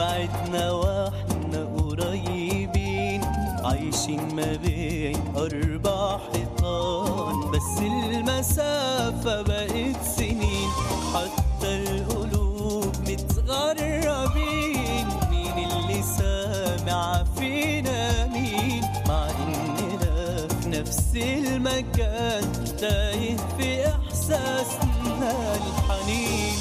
بعدنا واحنا قريبين عايشين ما بين أربع حيطان بس المسافة بقت سنين حتى القلوب متغربين مين اللي سامع فينا مين مع إننا في نفس المكان تايه في إحساسنا الحنين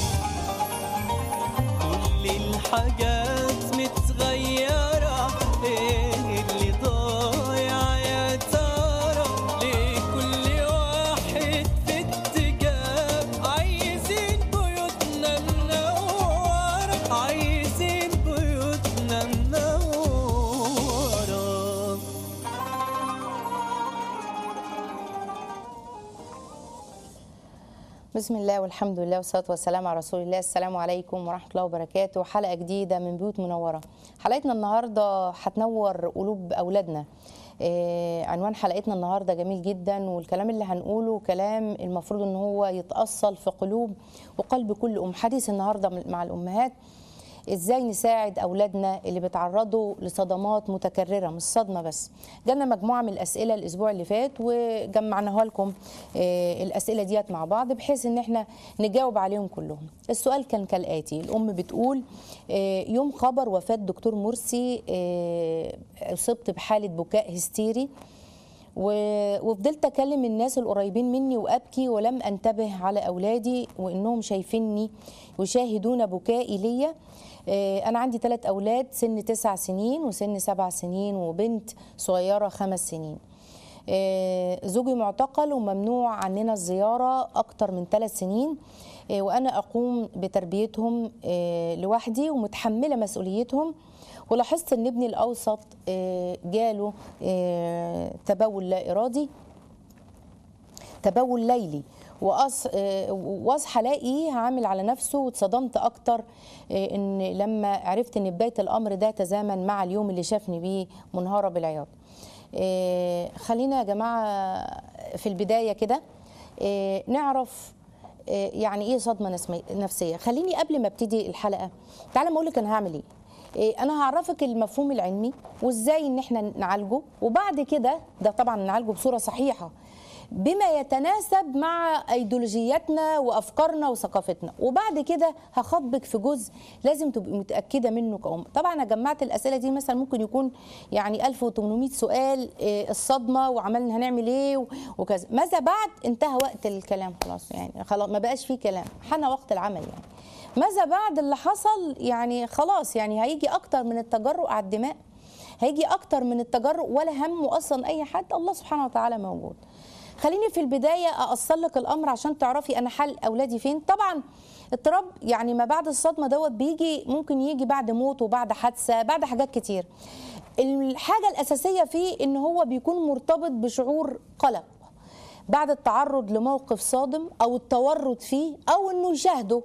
كل الحاجات متغيرة ايه اللي ضايع يا ترى ليه كل واحد في اتجاه عايزين بيوتنا منورة عايزين بيوتنا منورة بسم الله والحمد لله والصلاه والسلام على رسول الله السلام عليكم ورحمه الله وبركاته حلقه جديده من بيوت منوره حلقتنا النهارده هتنور قلوب اولادنا آه، عنوان حلقتنا النهارده جميل جدا والكلام اللي هنقوله كلام المفروض ان هو يتاصل في قلوب وقلب كل ام حديث النهارده مع الامهات ازاي نساعد اولادنا اللي بيتعرضوا لصدمات متكرره مش صدمه بس جالنا مجموعه من الاسئله الاسبوع اللي فات وجمعناها لكم آه، الاسئله ديت مع بعض بحيث ان احنا نجاوب عليهم كلهم السؤال كان كالاتي الام بتقول آه، يوم خبر وفاه دكتور مرسي آه، اصبت بحاله بكاء هستيري و- وفضلت اكلم الناس القريبين مني وابكي ولم انتبه على اولادي وانهم شايفيني ويشاهدون بكائي ليا آه، انا عندي ثلاث اولاد سن تسع سنين وسن سبع سنين وبنت صغيره خمس سنين آه، زوجي معتقل وممنوع عننا الزياره اكتر من ثلاث سنين آه، وانا اقوم بتربيتهم آه، لوحدي ومتحمله مسؤوليتهم ولاحظت ان ابني الاوسط آه، جاله آه، تبول لا ارادي تبول ليلي وأص... آه، واصحى الاقيه عامل على نفسه واتصدمت اكتر آه، ان لما عرفت ان بدايه الامر ده تزامن مع اليوم اللي شافني بيه منهاره بالعياط آه، خلينا يا جماعه في البدايه كده آه، نعرف آه، يعني ايه صدمه نسمي- نفسيه خليني قبل ما ابتدي الحلقه تعالى ما اقول لك انا هعمل ايه إيه، انا هعرفك المفهوم العلمي وازاي ان احنا نعالجه وبعد كده ده طبعا نعالجه بصوره صحيحه بما يتناسب مع ايديولوجياتنا وافكارنا وثقافتنا وبعد كده هخاطبك في جزء لازم تبقي متاكده منه كأم طبعا انا جمعت الاسئله دي مثلا ممكن يكون يعني 1800 سؤال إيه، الصدمه وعملنا هنعمل ايه و- وكذا ماذا بعد انتهى وقت الكلام خلاص يعني خلاص ما بقاش فيه كلام حان وقت العمل يعني ماذا بعد اللي حصل يعني خلاص يعني هيجي اكتر من التجرؤ على الدماء هيجي اكتر من التجرؤ ولا همه اصلا اي حد الله سبحانه وتعالى موجود خليني في البدايه اقصر لك الامر عشان تعرفي انا حل اولادي فين طبعا اضطراب يعني ما بعد الصدمه دوت بيجي ممكن يجي بعد موت وبعد حادثه بعد حاجات كتير الحاجه الاساسيه فيه ان هو بيكون مرتبط بشعور قلق بعد التعرض لموقف صادم او التورط فيه او انه يشاهده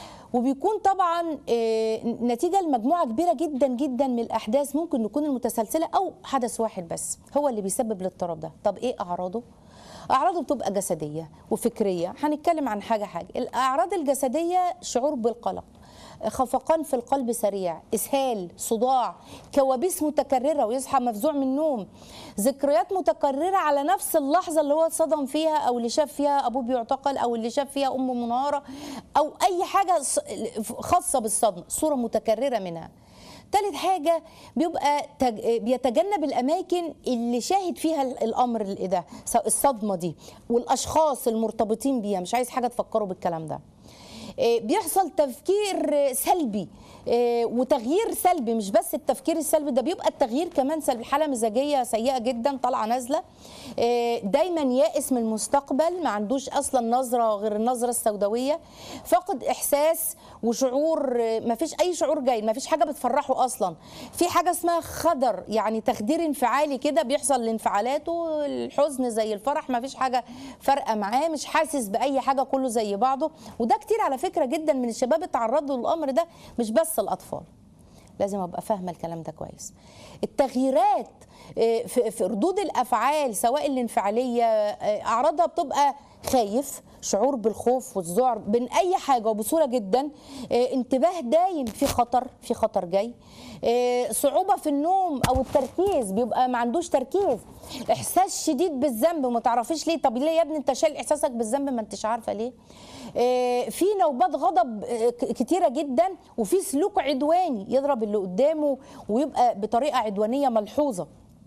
وبيكون طبعا آه، نتيجه لمجموعه كبيره جدا جدا من الاحداث ممكن تكون المتسلسله او حدث واحد بس هو اللي بيسبب الاضطراب ده طب ايه اعراضه اعراضه بتبقى جسديه وفكريه هنتكلم عن حاجه حاجه الاعراض الجسديه شعور بالقلق خفقان في القلب سريع اسهال صداع كوابيس متكرره ويصحى مفزوع من النوم ذكريات متكرره على نفس اللحظه اللي هو اتصدم فيها او اللي شاف فيها ابوه بيعتقل او اللي شاف فيها امه منهاره او اي حاجه ص- خاصه بالصدمه صوره متكرره منها تالت حاجة بيبقى تج... بيتجنب الأماكن اللي شاهد فيها ال- الأمر ال- ده سواء الصدمة دي والأشخاص المرتبطين بيها مش عايز حاجة تفكروا بالكلام ده آه، بيحصل تفكير آه، سلبي آه، وتغيير سلبي مش بس التفكير السلبي ده بيبقى التغيير كمان سلبي حاله مزاجيه سيئه جدا طالعه نازله آه، دايما يائس من المستقبل ما عندوش اصلا نظره غير النظره السوداويه فقد احساس وشعور آه، ما فيش اي شعور جيد ما فيش حاجه بتفرحه اصلا في حاجه اسمها خدر يعني تخدير انفعالي كده بيحصل لانفعالاته الحزن زي الفرح ما فيش حاجه فارقه معاه مش حاسس باي حاجه كله زي بعضه وده كتير على فكره جدا من الشباب اتعرضوا للامر ده مش بس الاطفال لازم ابقى فاهمه الكلام ده كويس التغييرات آه، في في ردود الافعال سواء الانفعاليه آه، اعراضها بتبقى خايف شعور بالخوف والذعر بين اي حاجه وبسهوله جدا آه، انتباه دايم في خطر في خطر جاي آه، صعوبه في النوم او التركيز بيبقى ما عندوش تركيز احساس شديد بالذنب وما تعرفيش ليه طب ليه يا ابني انت شايل احساسك بالذنب ما انتش عارفه ليه آه، في نوبات غضب آه، ك- كتيره جدا وفي سلوك عدواني يضرب اللي قدامه ويبقى بطريقه عدوانيه ملحوظه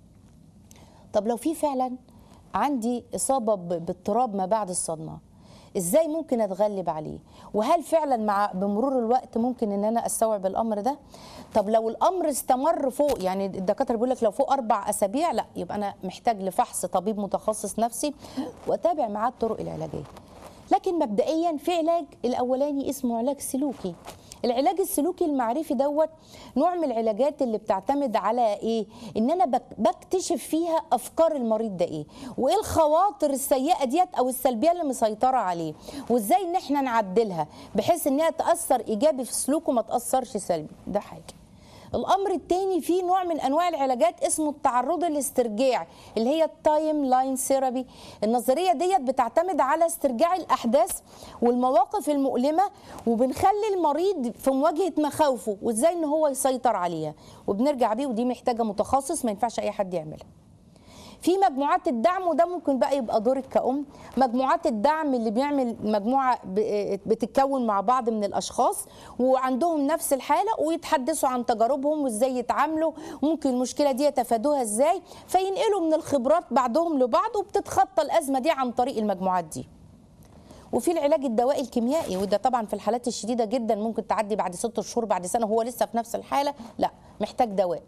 طب لو في فعلا عندي اصابه ب- باضطراب ما بعد الصدمه ازاي ممكن اتغلب عليه وهل فعلا مع بمرور الوقت ممكن ان انا استوعب الامر ده طب لو الامر استمر فوق يعني الدكاتره بيقول لك لو فوق اربع اسابيع لا يبقى انا محتاج لفحص طبيب متخصص نفسي واتابع معاه الطرق العلاجيه لكن مبدئيا في علاج الاولاني اسمه علاج سلوكي العلاج السلوكي المعرفي دوت نوع من العلاجات اللي بتعتمد على ايه ان انا بك- بكتشف فيها افكار المريض ده ايه وايه الخواطر السيئه ديت او السلبيه اللي مسيطره عليه وازاي ان احنا نعدلها بحيث انها تاثر ايجابي في سلوكه ما تاثرش سلبي ده حاجه الامر الثاني في نوع من انواع العلاجات اسمه التعرض الاسترجاع اللي هي التايم لاين ثيرابي النظريه ديت بتعتمد على استرجاع الاحداث والمواقف المؤلمه وبنخلي المريض في مواجهه مخاوفه وازاي ان هو يسيطر عليها وبنرجع بيه ودي محتاجه متخصص ما ينفعش اي حد يعملها في مجموعات الدعم وده ممكن بقى يبقى دورك كأم مجموعات الدعم اللي بيعمل مجموعة ب- بتتكون مع بعض من الأشخاص وعندهم نفس الحالة ويتحدثوا عن تجاربهم وإزاي يتعاملوا ممكن المشكلة دي يتفادوها إزاي فينقلوا من الخبرات بعضهم لبعض وبتتخطى الأزمة دي عن طريق المجموعات دي وفي العلاج الدوائي الكيميائي وده طبعا في الحالات الشديده جدا ممكن تعدي بعد ست شهور بعد سنه هو لسه في نفس الحاله لا محتاج دواء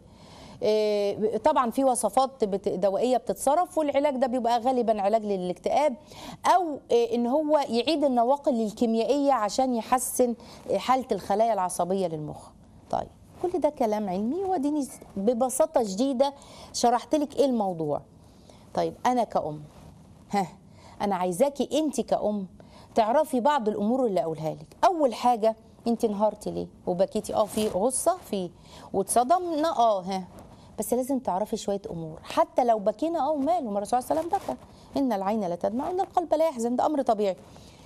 إيه، طبعا في وصفات بت- دوائيه بتتصرف والعلاج ده بيبقى غالبا علاج للاكتئاب او إيه، ان هو يعيد النواقل الكيميائيه عشان يحسن حاله الخلايا العصبيه للمخ طيب كل ده كلام علمي واديني ببساطه شديده شرحت لك ايه الموضوع طيب انا كأم ها انا عايزاكي انت كأم تعرفي بعض الامور اللي اقولها لك اول حاجه انت انهارتي ليه وبكيتي اه في غصه في واتصدمنا اه ها بس لازم تعرفي شويه امور حتى لو بكينا اه وماله ما الرسول صلى الله عليه وسلم بكى ان العين لا تدمع وان القلب لا يحزن ده امر طبيعي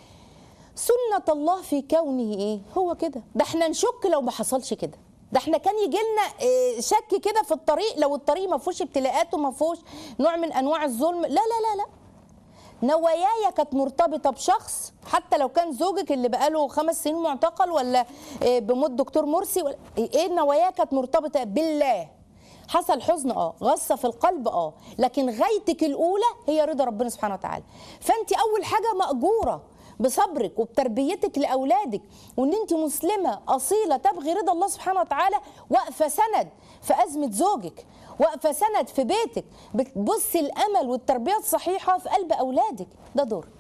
سنة الله في كونه ايه؟ هو كده، ده احنا نشك لو ما حصلش كده، ده احنا كان يجي لنا إيه شك كده في الطريق لو الطريق ما فيهوش ابتلاءات وما فيهوش نوع من انواع الظلم، لا لا لا لا نواياي كانت مرتبطة بشخص حتى لو كان زوجك اللي بقاله خمس سنين معتقل ولا إيه بموت دكتور مرسي ولا ايه نواياي كانت مرتبطة بالله حصل حزن اه غصه في القلب اه لكن غايتك الاولى هي رضا ربنا سبحانه وتعالى فانت اول حاجه ماجوره بصبرك وبتربيتك لاولادك وان انت مسلمه اصيله تبغي رضا الله سبحانه وتعالى واقفه سند في ازمه زوجك واقفه سند في بيتك بتبصي الامل والتربيه الصحيحه في قلب اولادك ده دورك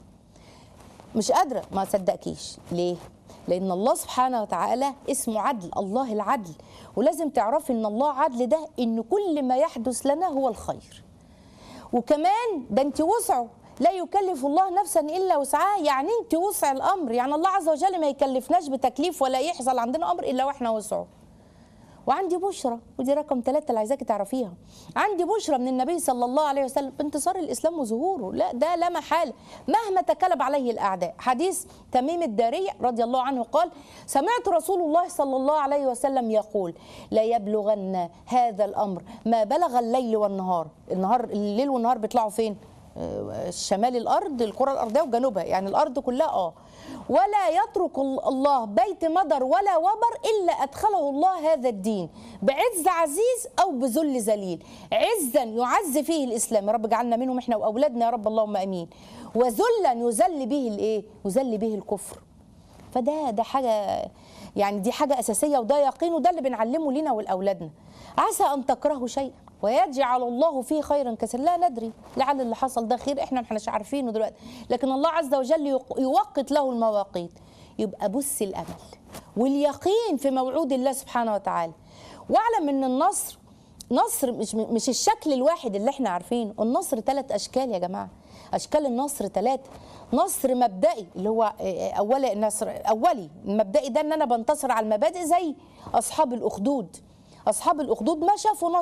مش قادرة ما صدقكيش ليه؟ لأن الله سبحانه وتعالى اسمه عدل الله العدل ولازم تعرفي أن الله عدل ده أن كل ما يحدث لنا هو الخير وكمان ده أنت وسعه لا يكلف الله نفسا الا وسعها يعني انت وسع الامر يعني الله عز وجل ما يكلفناش بتكليف ولا يحصل عندنا امر الا واحنا وسعه وعندي بشرى ودي رقم ثلاثة اللي عايزاكي تعرفيها عندي بشرى من النبي صلى الله عليه وسلم بانتصار الإسلام وظهوره لا ده لا محالة مهما تكلب عليه الأعداء حديث تميم الداري رضي الله عنه قال سمعت رسول الله صلى الله عليه وسلم يقول لا يبلغن هذا الأمر ما بلغ الليل والنهار النهار الليل والنهار بيطلعوا فين آه، شمال الارض الكره الارضيه وجنوبها يعني الارض كلها اه ولا يترك الله بيت مدر ولا وبر الا ادخله الله هذا الدين بعز عزيز او بذل ذليل عزا يعز فيه الاسلام يا رب اجعلنا منهم احنا واولادنا يا رب اللهم امين وذلا يذل به الايه يذل به الكفر فده ده حاجه يعني دي حاجه اساسيه وده يقين وده اللي بنعلمه لنا ولاولادنا عسى ان تكرهوا شيئا ويجعل الله فيه خيرا كثيرا لا ندري لعل اللي حصل ده خير احنا ما احناش عارفينه دلوقتي لكن الله عز وجل يق- يوقت له المواقيت يبقى بص الامل واليقين في موعود الله سبحانه وتعالى واعلم ان النصر نصر مش مش الشكل الواحد اللي احنا عارفينه النصر ثلاث اشكال يا جماعه اشكال النصر ثلاثه نصر مبدئي اللي هو اولي النصر اولي المبدئي ده ان انا بنتصر على المبادئ زي اصحاب الاخدود اصحاب الاخدود ما شافوا نصر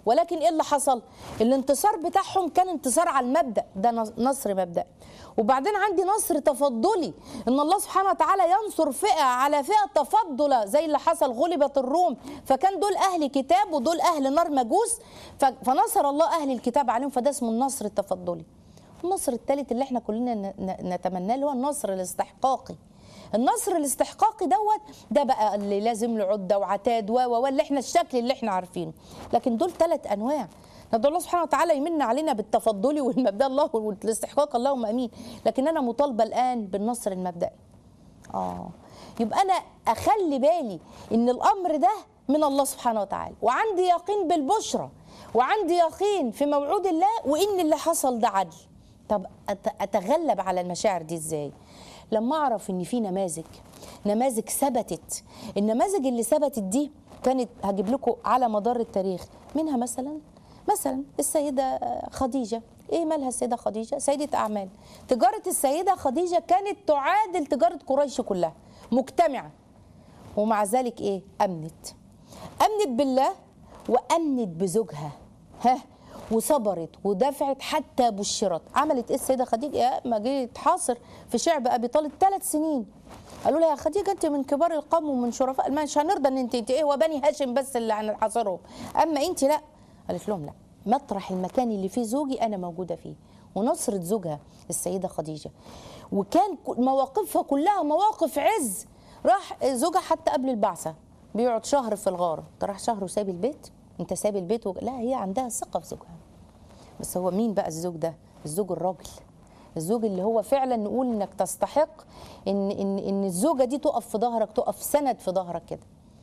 ولكن ايه اللي حصل الانتصار بتاعهم كان انتصار على المبدا ده نصر مبدئي وبعدين عندي نصر تفضلي ان الله سبحانه وتعالى ينصر فئه على فئه تفضل زي اللي حصل غلبت الروم فكان دول اهل كتاب ودول اهل نار مجوس ف- فنصر الله اهل الكتاب عليهم فده اسمه النصر التفضلي النصر الثالث اللي احنا كلنا ن- ن- نتمناه اللي هو النصر الاستحقاقي النصر الاستحقاقي دوت ده بقى اللي لازم له عده وعتاد و و و اللي احنا الشكل اللي احنا عارفينه لكن دول ثلاث انواع ندعو الله سبحانه وتعالى يمن علينا بالتفضلي والمبدا الله والاستحقاق اللهم امين لكن انا مطالبه الان بالنصر المبدئي اه يبقى انا اخلي بالي ان الامر ده من الله سبحانه وتعالى وعندي يقين بالبشرى وعندي يقين في موعود الله وان اللي حصل ده عدل طب أت- اتغلب على المشاعر دي ازاي لما اعرف ان في نماذج نماذج ثبتت النماذج اللي ثبتت دي كانت هجيب لكم على مدار التاريخ منها مثلا مثلا السيده خديجه ايه مالها السيده خديجه سيده اعمال تجاره السيده خديجه كانت تعادل تجاره قريش كلها مجتمعه ومع ذلك ايه امنت امنت بالله وامنت بزوجها ها وصبرت ودفعت حتى بشرت عملت ايه السيده خديجه يا ما جه تحاصر في شعب ابي طالب ثلاث سنين قالوا لها يا خديجه انت من كبار القوم ومن شرفاء مش هنرضى ان انت انت ايه هو بني هاشم بس اللي هنحاصرهم اما انت لا قالت لهم لا مطرح المكان اللي فيه زوجي انا موجوده فيه ونصرت زوجها السيده خديجه وكان ك- مواقفها كلها مواقف عز راح زوجها حتى قبل البعثه بيقعد شهر في الغار انت راح شهر وسايب البيت انت سايب البيت و... لا هي عندها ثقه في زوجها بس هو مين بقى الزوج ده الزوج الراجل الزوج اللي هو فعلا نقول انك تستحق ان ان ان الزوجه دي تقف في ظهرك تقف سند في ظهرك كده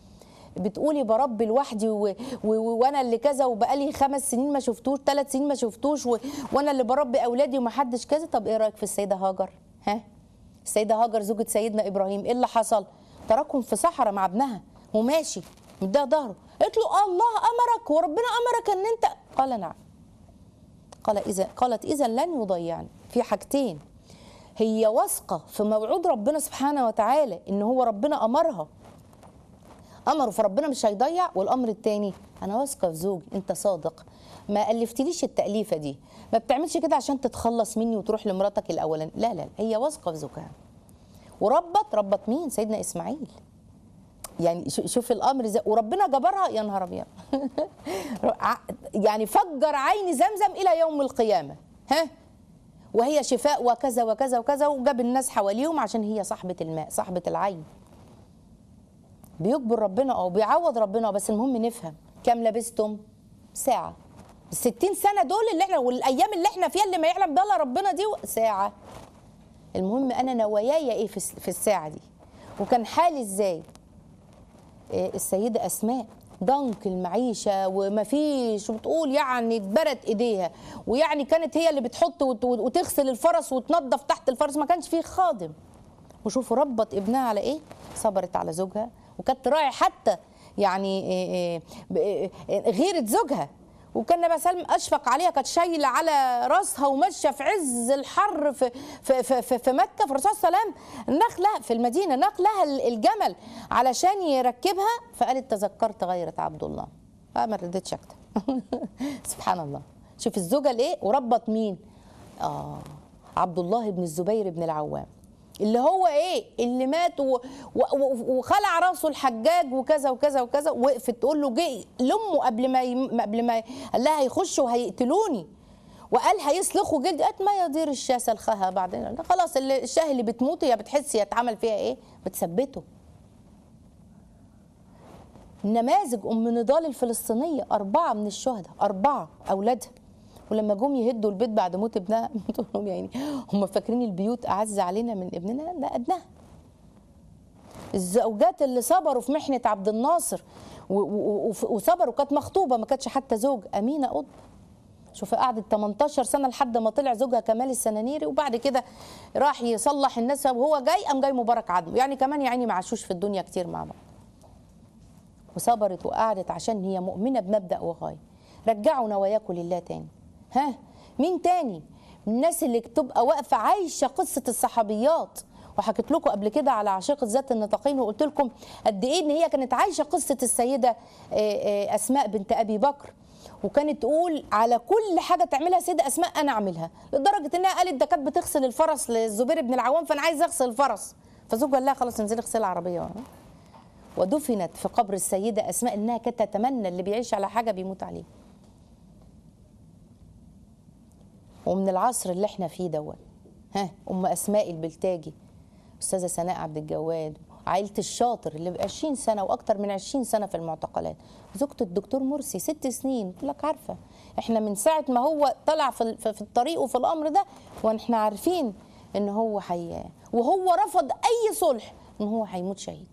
بتقولي بربي لوحدي و... و... و... وانا اللي كذا وبقالي خمس سنين ما شفتوش ثلاث سنين ما شفتوش و... وانا اللي بربي اولادي ومحدش كذا طب ايه رايك في السيده هاجر ها السيده هاجر زوجة سيدنا ابراهيم ايه اللي حصل تركهم في صحراء مع ابنها وماشي مديها ظهره قالت له الله امرك وربنا امرك ان انت قال نعم قال اذا قالت اذا لن يضيعني في حاجتين هي واثقه في موعود ربنا سبحانه وتعالى ان هو ربنا امرها امره فربنا مش هيضيع والامر التاني انا واثقه في زوجي انت صادق ما الفتليش التاليفه دي ما بتعملش كده عشان تتخلص مني وتروح لمراتك الاولانيه لا لا هي واثقه في زوجها وربط ربط مين سيدنا اسماعيل يعني شو- شوف الامر ازاي وربنا جبرها يا نهار ابيض ع- يعني فجر عين زمزم الى يوم القيامه ها وهي شفاء وكذا وكذا وكذا وجاب الناس حواليهم عشان هي صاحبه الماء صاحبه العين بيجبر ربنا او بيعوض ربنا بس المهم نفهم كام لبستم ساعه ال 60 سنه دول اللي احنا والايام اللي احنا فيها اللي ما يعلم بها الا ربنا دي ساعه المهم انا نواياي ايه في الس- في الساعه دي وكان حالي ازاي إيه، السيده اسماء ضنك المعيشه وما فيش وتقول يعني اتبرت ايديها ويعني كانت هي اللي بتحط وت- وتغسل الفرس وتنظف تحت الفرس ما كانش فيه خادم وشوفوا ربط ابنها على ايه صبرت على زوجها وكانت تراعي حتى يعني إيه إيه ب- إيه إيه غيرة زوجها وكان النبي صلى الله عليه وسلم اشفق عليها كانت شايله على راسها وماشيه في عز الحر في في في, في, في مكه فالرسول صلى الله عليه وسلم نقلها في المدينه نقلها الجمل علشان يركبها فقالت تذكرت غيرة عبد الله آه ما ردتش اكتر سبحان الله شوف الزوجه الايه وربط مين اه عبد الله بن الزبير بن العوام اللي هو ايه اللي مات و... و... و- وخلع راسه الحجاج وكذا وكذا وكذا وقفت تقول له جه لامه قبل ما يم... قبل ما قال لها هيخشوا وهيقتلوني وقال هيسلخوا جلدي قالت ما يضير الشاه سلخها بعدين خلاص اللي- الشاه اللي بتموت هي بتحس هي اتعمل فيها ايه بتثبته نماذج ام نضال الفلسطينيه اربعه من الشهداء اربعه اولادها ولما جم يهدوا البيت بعد موت ابنها قلت لهم يعني هم فاكرين البيوت اعز علينا من ابننا ده ابنها الزوجات اللي صبروا في محنه عبد الناصر و- و- وف- وصبروا كانت مخطوبه ما كانتش حتى زوج امينه قطب شوف قعدت 18 سنه لحد ما طلع زوجها كمال السنانيري وبعد كده راح يصلح الناس وهو جاي قام جاي مبارك عدمه يعني كمان يا عيني ما عاشوش في الدنيا كتير مع بعض وصبرت وقعدت عشان هي مؤمنه بمبدا وغايه رجعوا نواياكم لله تاني ها مين تاني من الناس اللي بتبقى واقفه عايشه قصه الصحابيات وحكيت لكم قبل كده على عشيقة ذات النطاقين وقلت لكم قد ايه ان هي كانت عايشه قصه السيده آه، آه، اسماء بنت ابي بكر وكانت تقول على كل حاجه تعملها سيده اسماء انا اعملها لدرجه انها قالت ده كانت بتغسل الفرس للزبير بن العوام فانا عايز اغسل الفرس فزوجها قال لها خلاص انزلي اغسلي العربيه ودفنت في قبر السيده اسماء انها كانت تتمنى اللي بيعيش على حاجه بيموت عليه ومن العصر اللي احنا فيه دوت ها ام اسماء البلتاجي استاذه سناء عبد الجواد عائله الشاطر اللي ب 20 سنه واكتر من 20 سنه في المعتقلات زوجة الدكتور مرسي ست سنين تقول لك عارفه احنا من ساعه ما هو طلع في ال- في الطريق وفي الامر ده واحنا عارفين ان هو حي وهو رفض اي صلح ان هو هيموت شهيد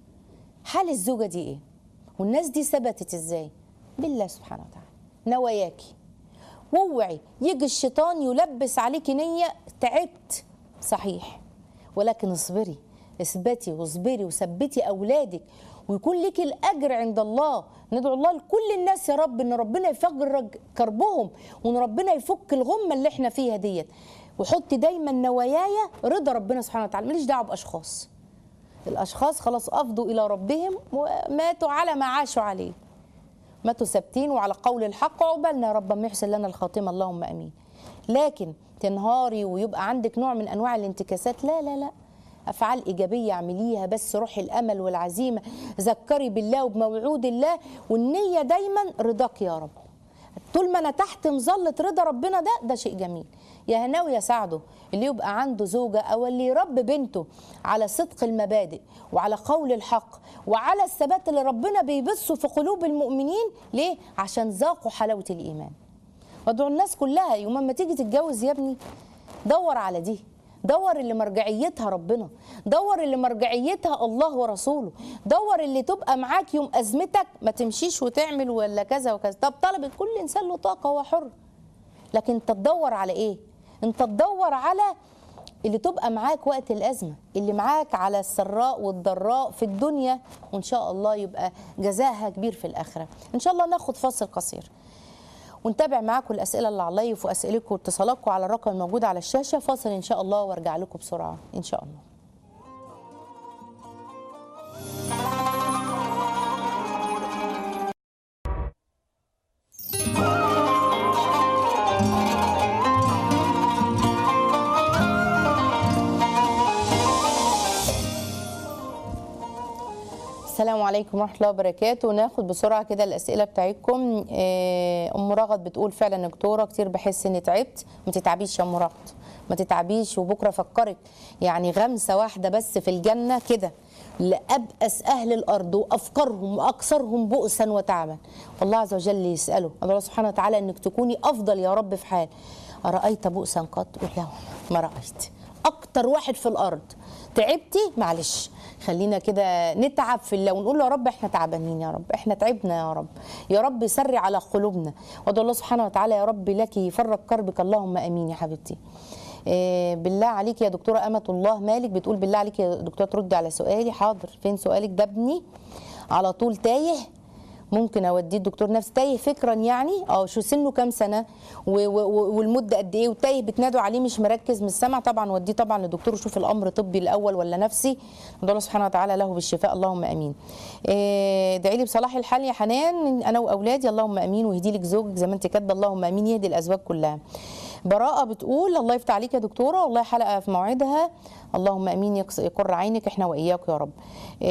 حال الزوجه دي ايه والناس دي ثبتت ازاي بالله سبحانه وتعالى نواياكي واوعي يجي الشيطان يلبس عليك نية تعبت صحيح ولكن اصبري اثبتي واصبري وثبتي اولادك ويكون لك الاجر عند الله ندعو الله لكل الناس يا رب ان ربنا يفرج كربهم وان ربنا يفك الغمه اللي احنا فيها ديت وحطي دايما نواياي رضا ربنا سبحانه وتعالى ماليش دعوه باشخاص الاشخاص خلاص افضوا الى ربهم وماتوا على ما عاشوا عليه ماتوا ثابتين وعلى قول الحق عقبالنا يا رب ما يحسن لنا الخاتمه اللهم امين لكن تنهاري ويبقى عندك نوع من انواع الانتكاسات لا لا لا افعال ايجابيه اعمليها بس روحي الامل والعزيمه ذكري بالله وبموعود الله والنيه دايما رضاك يا رب طول ما انا تحت مظله رضا ربنا ده ده شيء جميل يا هناوي يا سعده اللي يبقى عنده زوجه او اللي يربي بنته على صدق المبادئ وعلى قول الحق وعلى الثبات اللي ربنا بيبثه في قلوب المؤمنين ليه عشان ذاقوا حلاوه الايمان وادعو الناس كلها يوم ما تيجي تتجوز يا ابني دور على دي دور اللي مرجعيتها ربنا دور اللي مرجعيتها الله ورسوله دور اللي تبقى معاك يوم ازمتك ما تمشيش وتعمل ولا كذا وكذا طب طلبت كل انسان له طاقه هو حر لكن انت تدور على ايه انت تدور على اللي تبقى معاك وقت الازمه اللي معاك على السراء والضراء في الدنيا وان شاء الله يبقى جزاها كبير في الاخره ان شاء الله ناخد فاصل قصير ونتابع معاكم الاسئله اللي على اللايف واسئلتكم واتصالاتكم على الرقم الموجود على الشاشه فاصل ان شاء الله وارجع لكم بسرعه ان شاء الله السلام عليكم ورحمه الله وبركاته ناخد بسرعه كده الاسئله بتاعتكم آه، ام رغد بتقول فعلا يا دكتوره كتير بحس اني تعبت ما تتعبيش يا ام رغد ما تتعبيش وبكره فكرك يعني غمسه واحده بس في الجنه كده لابأس اهل الارض وافقرهم واكثرهم بؤسا وتعبا والله عز وجل يساله الله سبحانه وتعالى انك تكوني افضل يا رب في حال ارايت بؤسا قط قل لا ما رايت اكتر واحد في الارض تعبتي معلش خلينا كده نتعب في الله ونقول له يا رب احنا تعبانين يا رب احنا تعبنا يا رب يا رب سري على قلوبنا وادعو الله سبحانه وتعالى يا رب لك يفرج كربك اللهم امين يا حبيبتي إيه بالله عليك يا دكتوره امه الله مالك بتقول بالله عليك يا دكتوره تردي على سؤالي حاضر فين سؤالك ده ابني على طول تايه ممكن اوديه الدكتور نفسي تايه فكرا يعني اه شو سنه كام سنه و- و- والمده قد ايه وتايه بتنادوا عليه مش مركز مش سامع طبعا وديه طبعا للدكتور يشوف الامر طبي الاول ولا نفسي ندعو الله سبحانه وتعالى له بالشفاء اللهم امين إيه، ادعي لي بصلاح الحال يا حنان انا واولادي اللهم امين ويهدي لك زوجك زي ما انت كاتبه اللهم امين يهدي الازواج كلها براءة بتقول الله يفتح عليك يا دكتورة والله حلقة في موعدها اللهم امين يقص- يقر عينك احنا واياك يا رب.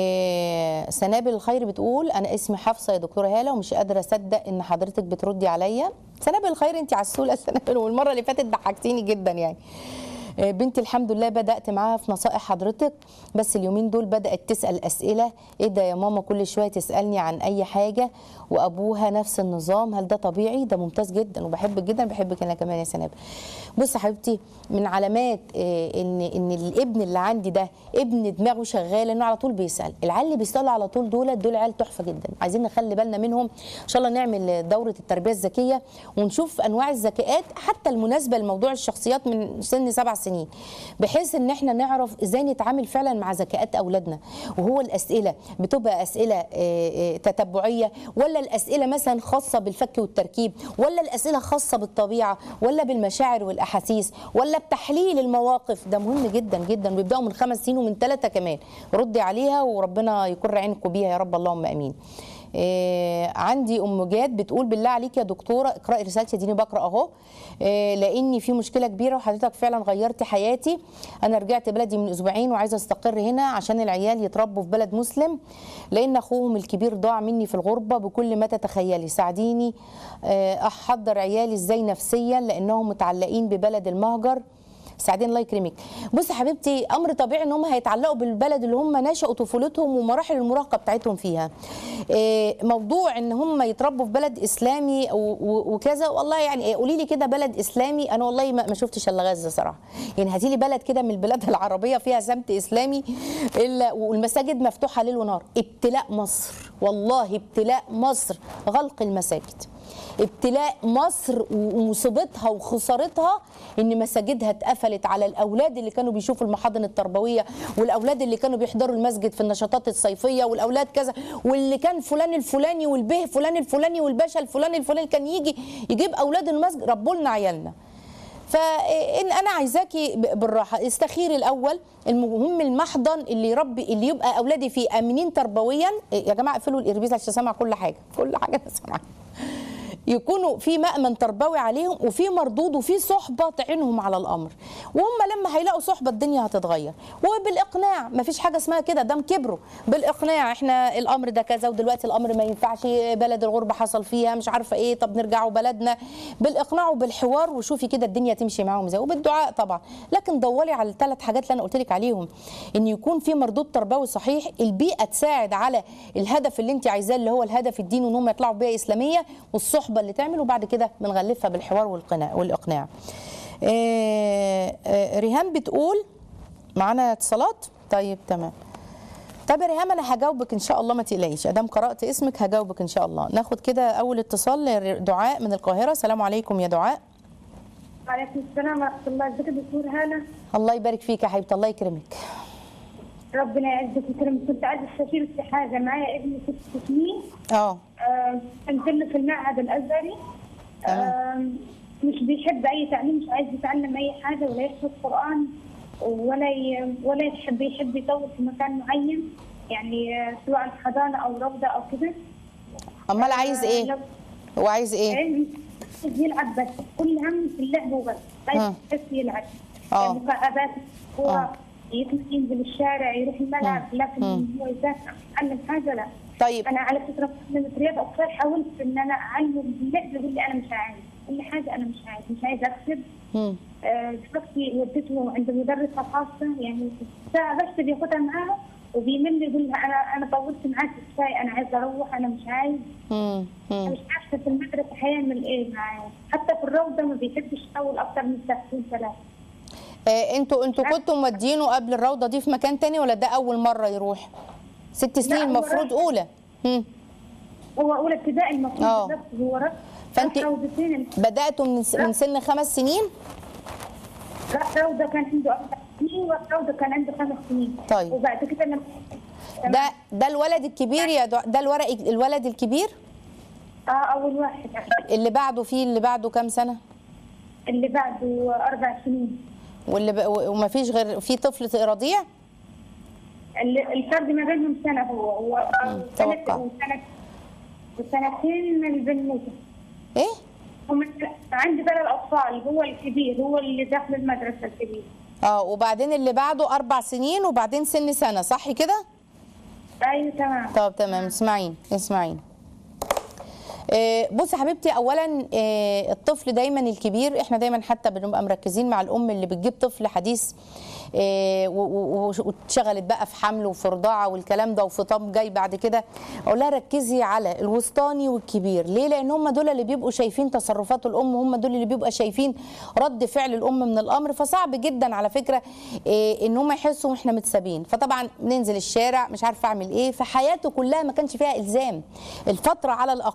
إيه سنابل الخير بتقول انا اسمي حفصة يا دكتورة هالة ومش قادرة اصدق ان حضرتك بتردي عليا. سنابل الخير انت عسولة سنابل والمرة اللي فاتت ضحكتيني جدا يعني. آه، بنتي الحمد لله بدات معاها في نصائح حضرتك بس اليومين دول بدات تسال اسئله ايه ده يا ماما كل شويه تسالني عن اي حاجه وابوها نفس النظام هل ده طبيعي ده ممتاز جدا وبحبك جدا بحبك انا كمان يا سناب بص يا حبيبتي من علامات آه، ان ان الابن اللي عندي ده ابن دماغه شغاله انه على طول بيسال العيال اللي بيسالوا على طول دول دول عيال تحفه جدا عايزين نخلي بالنا منهم ان شاء الله نعمل دوره التربيه الذكيه ونشوف انواع الذكاءات حتى المناسبه لموضوع الشخصيات من سن سبع سنين بحيث ان احنا نعرف ازاي نتعامل فعلا مع ذكاءات اولادنا وهو الاسئله بتبقى اسئله آه، آه، تتبعيه ولا الاسئله مثلا خاصه بالفك والتركيب ولا الاسئله خاصه بالطبيعه ولا بالمشاعر والاحاسيس ولا بتحليل المواقف ده مهم جدا جدا بيبداوا من خمس سنين ومن ثلاثه كمان ردي عليها وربنا يكر عينكم بيها يا رب اللهم امين آه عندي ام جاد بتقول بالله عليك يا دكتوره اقراي رسالتي اديني بقرا اهو آه لاني في مشكله كبيره وحضرتك فعلا غيرت حياتي انا رجعت بلدي من اسبوعين وعايزه استقر هنا عشان العيال يتربوا في بلد مسلم لان اخوهم الكبير ضاع مني في الغربه بكل ما تتخيلي ساعديني آه احضر عيالي ازاي نفسيا لانهم متعلقين ببلد المهجر سعدين الله يكرمك بصي حبيبتي امر طبيعي ان هم هيتعلقوا بالبلد اللي هم نشأوا طفولتهم ومراحل المراهقه بتاعتهم فيها إيه، موضوع ان هم يتربوا في بلد اسلامي و- و- وكذا والله يعني إيه، قولي لي كده بلد اسلامي انا والله ما ما شفتش الا غزه صراحه يعني هاتي لي بلد كده من البلاد العربيه فيها سمت اسلامي الا والمساجد مفتوحه ليل ونهار ابتلاء مصر والله ابتلاء مصر غلق المساجد ابتلاء مصر ومصيبتها وخسارتها ان مساجدها اتقفلت على الاولاد اللي كانوا بيشوفوا المحاضن التربويه والاولاد اللي كانوا بيحضروا المسجد في النشاطات الصيفيه والاولاد كذا واللي كان فلان الفلاني والبه فلان الفلاني والباشا الفلاني الفلاني كان يجي يجيب اولاد المسجد ربوا لنا عيالنا فان انا عايزاكي ب- بالراحه استخيري الاول المهم المحضن اللي يربي اللي يبقى اولادي فيه امنين تربويا يا جماعه اقفلوا الايربيز عشان سامع كل حاجه كل حاجه انا سامعاها يكونوا في مأمن تربوي عليهم وفي مردود وفي صحبة تعينهم على الأمر وهم لما هيلاقوا صحبة الدنيا هتتغير وبالإقناع مفيش حاجة اسمها كده دام كبروا بالإقناع احنا الأمر ده كذا ودلوقتي الأمر ما ينفعش بلد الغربة حصل فيها مش عارفة ايه طب نرجعوا بلدنا بالإقناع وبالحوار وشوفي كده الدنيا تمشي معاهم ازاي وبالدعاء طبعا لكن دوري على الثلاث حاجات اللي أنا قلت لك عليهم إن يكون في مردود تربوي صحيح البيئة تساعد على الهدف اللي أنت عايزاه اللي هو الهدف الديني وإن هم يطلعوا بيئة إسلامية والصحبة اللي تعمل وبعد كده بنغلفها بالحوار والقناع والإقناع آه، آه، ريهام بتقول معانا اتصالات طيب تمام طب يا ريهام انا هجاوبك ان شاء الله ما تقلقيش ادام قرات اسمك هجاوبك ان شاء الله ناخد كده اول اتصال دعاء من القاهره السلام عليكم يا دعاء وعليكم السلام ورحمة الله ازيك يا دكتور هالة الله يبارك فيك يا حبيبتي الله يكرمك ربنا يعزك ويكرمك كنت عايزة استشير في حاجة معايا ابني ست سنين اه آه، انزل له في المعهد الازهري آه، مش بيحب اي تعليم مش عايز يتعلم اي حاجة ولا يحفظ قرآن ولا ي... ولا يحب يحب يطور في مكان معين يعني آه، سواء حضانة او روضة او كده امال عايز ايه لو- هو عايز ايه عايز يلعب بس كل هم في اللعب وبس آه. عايز بس يلعب آه. يعني مكعبات آه. هو يطلع ينزل الشارع يروح الملعب لكن هو يذاكر يتعلم حاجه لا طيب انا على فكره في رياض اطفال حاولت ان انا اعلمه باللعب يقول لي انا مش عايز كل حاجه انا مش عايز مش عايز اكسب مم. آه، دلوقتي وديته عند مدرسه خاصه يعني ساعه بس بياخدها معاها وبيمل يقول لها انا انا طولت معاك كفايه انا عايز اروح انا مش عايز مم. أنا مم. مش عارفه في المدرسه هيعمل ايه معايا حتى في الروضه ما بيحبش يطول اكتر من ساعتين ثلاثه آه انتوا انتوا كنتوا مودينه قبل الروضه دي في مكان تاني ولا ده اول مره يروح ست سنين هو المفروض راح. اولى مم. هو اولى ابتدائي المفروض آه. بس هو راح فأنت- راح روضتين بداتوا من س- من سن خمس سنين راح روضه كان عنده اربع سنين وراح روضه كان عنده خمس سنين طيب. وبعد كده لما ده ده الولد الكبير يا دع... ده الورق الولد الكبير اه اول واحد اللي بعده فيه اللي بعده كام سنه اللي بعده اربع سنين واللي ب... وما فيش غير في طفل رضيع اللي- الفرق ما بينهم سنه هو هو سنه توقع. وسنه وسنتين من البنوته ايه هم عندي ثلاث اطفال هو الكبير هو اللي داخل المدرسه الكبير اه وبعدين اللي بعده اربع سنين وبعدين سن سنه صح كده ايوه تمام طب تمام اسمعين اسمعين آه، بصي يا حبيبتي اولا آه، الطفل دايما الكبير احنا دايما حتى بنبقى مركزين مع الام اللي بتجيب طفل حديث آه، و- و- و- واتشغلت بقى في حمل وفي رضاعه والكلام ده وفطام جاي بعد كده اقول لها ركزي على الوسطاني والكبير ليه لان هم دول اللي بيبقوا شايفين تصرفات الام هم دول اللي بيبقوا شايفين رد فعل الام من الامر فصعب جدا على فكره آه، ان هم يحسوا احنا متسابين فطبعا ننزل الشارع مش عارفه اعمل ايه فحياته كلها ما كانش فيها الزام الفتره على الاقل سنه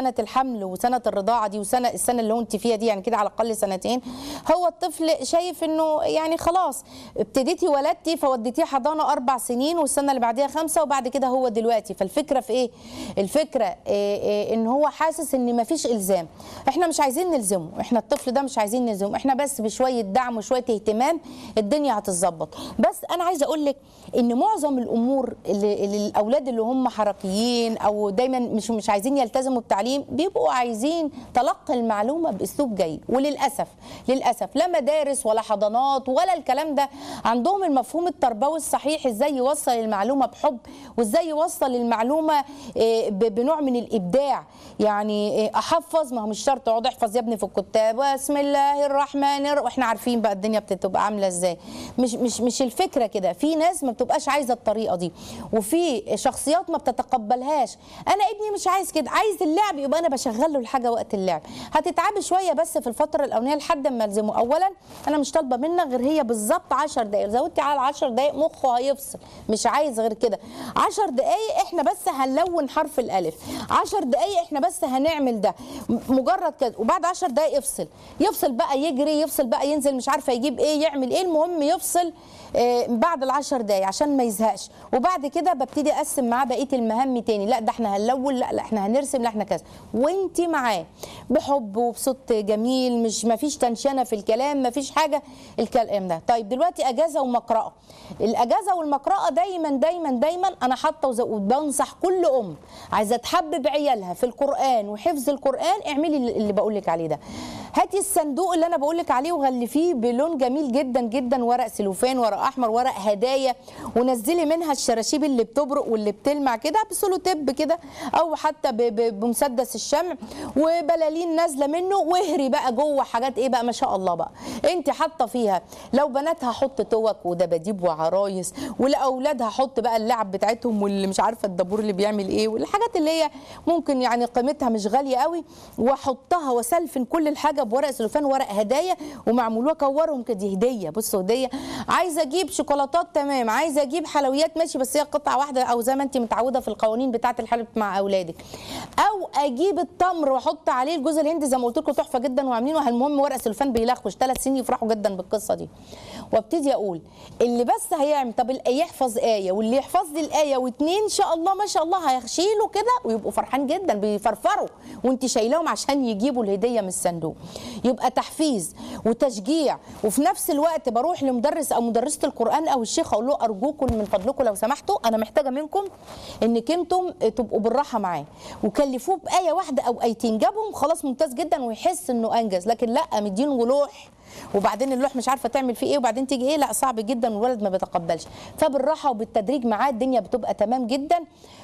سنه الحمل وسنه الرضاعه دي وسنه السنه اللي هو انت فيها دي يعني كده على الاقل سنتين هو الطفل شايف انه يعني خلاص ابتديتي ولدتي فوديتيه حضانه اربع سنين والسنه اللي بعديها خمسه وبعد كده هو دلوقتي فالفكره في ايه؟ الفكره إيه إيه ان هو حاسس ان مفيش الزام احنا مش عايزين نلزمه احنا الطفل ده مش عايزين نلزمه احنا بس بشويه دعم وشويه اهتمام الدنيا هتتظبط بس انا عايزه اقول لك ان معظم الامور اللي, اللي الاولاد اللي هم حركيين او دايما مش مش عايزين يلتزموا بالتعليم بيبقوا عايزين تلقي المعلومه باسلوب جيد وللاسف للاسف لا مدارس ولا حضانات ولا الكلام ده عندهم المفهوم التربوي الصحيح ازاي يوصل المعلومه بحب وازاي يوصل المعلومه إيه، ب- بنوع من الابداع يعني إيه، احفظ ما هو مش شرط اقعد احفظ يا ابني في الكتاب بسم الله الرحمن الرحيم واحنا عارفين بقى الدنيا بتبقى عامله ازاي مش مش مش الفكره كده في ناس ما بتبقاش عايزه الطريقه دي وفي شخصيات ما بتتقبلهاش انا ابني مش عايز كده عايز اللعب يبقى انا بشغل له الحاجه وقت اللعب هتتعبي شويه بس في الفتره الاولانيه لحد ما الزمه اولا انا مش طالبه منك غير هي بالظبط 10 دقائق زودتي على 10 دقائق مخه هيفصل مش عايز غير كده 10 دقائق احنا بس هنلون حرف الالف 10 دقائق احنا بس هنعمل ده م- مجرد كده وبعد 10 دقائق يفصل يفصل بقى يجري يفصل بقى ينزل مش عارفه يجيب ايه يعمل ايه المهم يفصل آه، بعد العشر دقايق عشان ما يزهقش وبعد كده ببتدي اقسم معاه بقيه المهام تاني لا ده احنا هنلون لا لا احنا هنرسم لا احنا كذا وانت معاه بحب وبصوت جميل مش ما فيش تنشنه في الكلام ما فيش حاجه الكلام ده طيب دلوقتي اجازه ومقرأه الاجازه والمقرأه دايما دايما دايما انا حاطه وز- وبنصح كل ام عايزه تحبب عيالها في القران وحفظ القران اعملي اللي اللي بقول لك عليه ده هاتي الصندوق اللي انا بقول لك عليه وغلفيه بلون جميل جدا جدا ورق سلوفان ورق احمر ورق هدايا ونزلي منها الشراشيب اللي بتبرق واللي بتلمع كده بسولو تيب كده او حتى ب- ب- بمسدس الشمع وبلالين نازله منه واهري بقى جوه حاجات ايه بقى ما شاء الله بقى انت حاطه فيها لو بنات هحط توك ودباديب وعرايس ولاولاد هحط بقى اللعب بتاعتهم واللي مش عارفه الدبور اللي بيعمل ايه والحاجات اللي هي ممكن يعني قيمتها مش غاليه قوي واحطها واسلفن كل الحاجه بورق سلوفان ورق هدايا ومعمول واكورهم كده دي هديه بصوا هديه عايزه اجيب شوكولاتات تمام عايزه اجيب حلويات ماشي بس هي قطعه واحده او زي ما انت متعوده في القوانين بتاعه الحلويات مع اولادك او اجيب التمر واحط عليه الجوز الهندي زي ما قلت لكم تحفه جدا وعاملينه المهم ورق سلوفان بيلخوش ثلاث سنين يفرحوا جدا بالقصه دي وابتدي اقول اللي بس هيعمل طب ال- يحفظ ايه واللي يحفظ لي الايه واتنين ان شاء الله ما شاء الله هيشيلوا كده ويبقوا فرحان جدا بيفرفروا وانت شايلاهم عشان يجيبوا الهديه من الصندوق يبقى تحفيز وتشجيع وفي نفس الوقت بروح لمدرس او مدرسه القران او الشيخ اقول له ارجوكم من فضلكم لو سمحتوا انا محتاجه منكم انك انتم تبقوا بالراحه معاه وكلفوه بايه واحده او ايتين جابهم خلاص ممتاز جدا ويحس انه انجز لكن لا مدينه لوح وبعدين اللوح مش عارفه تعمل فيه ايه وبعدين تيجي ايه لا صعب جدا والولد ما بيتقبلش فبالراحه وبالتدريج معاه الدنيا بتبقى تمام جدا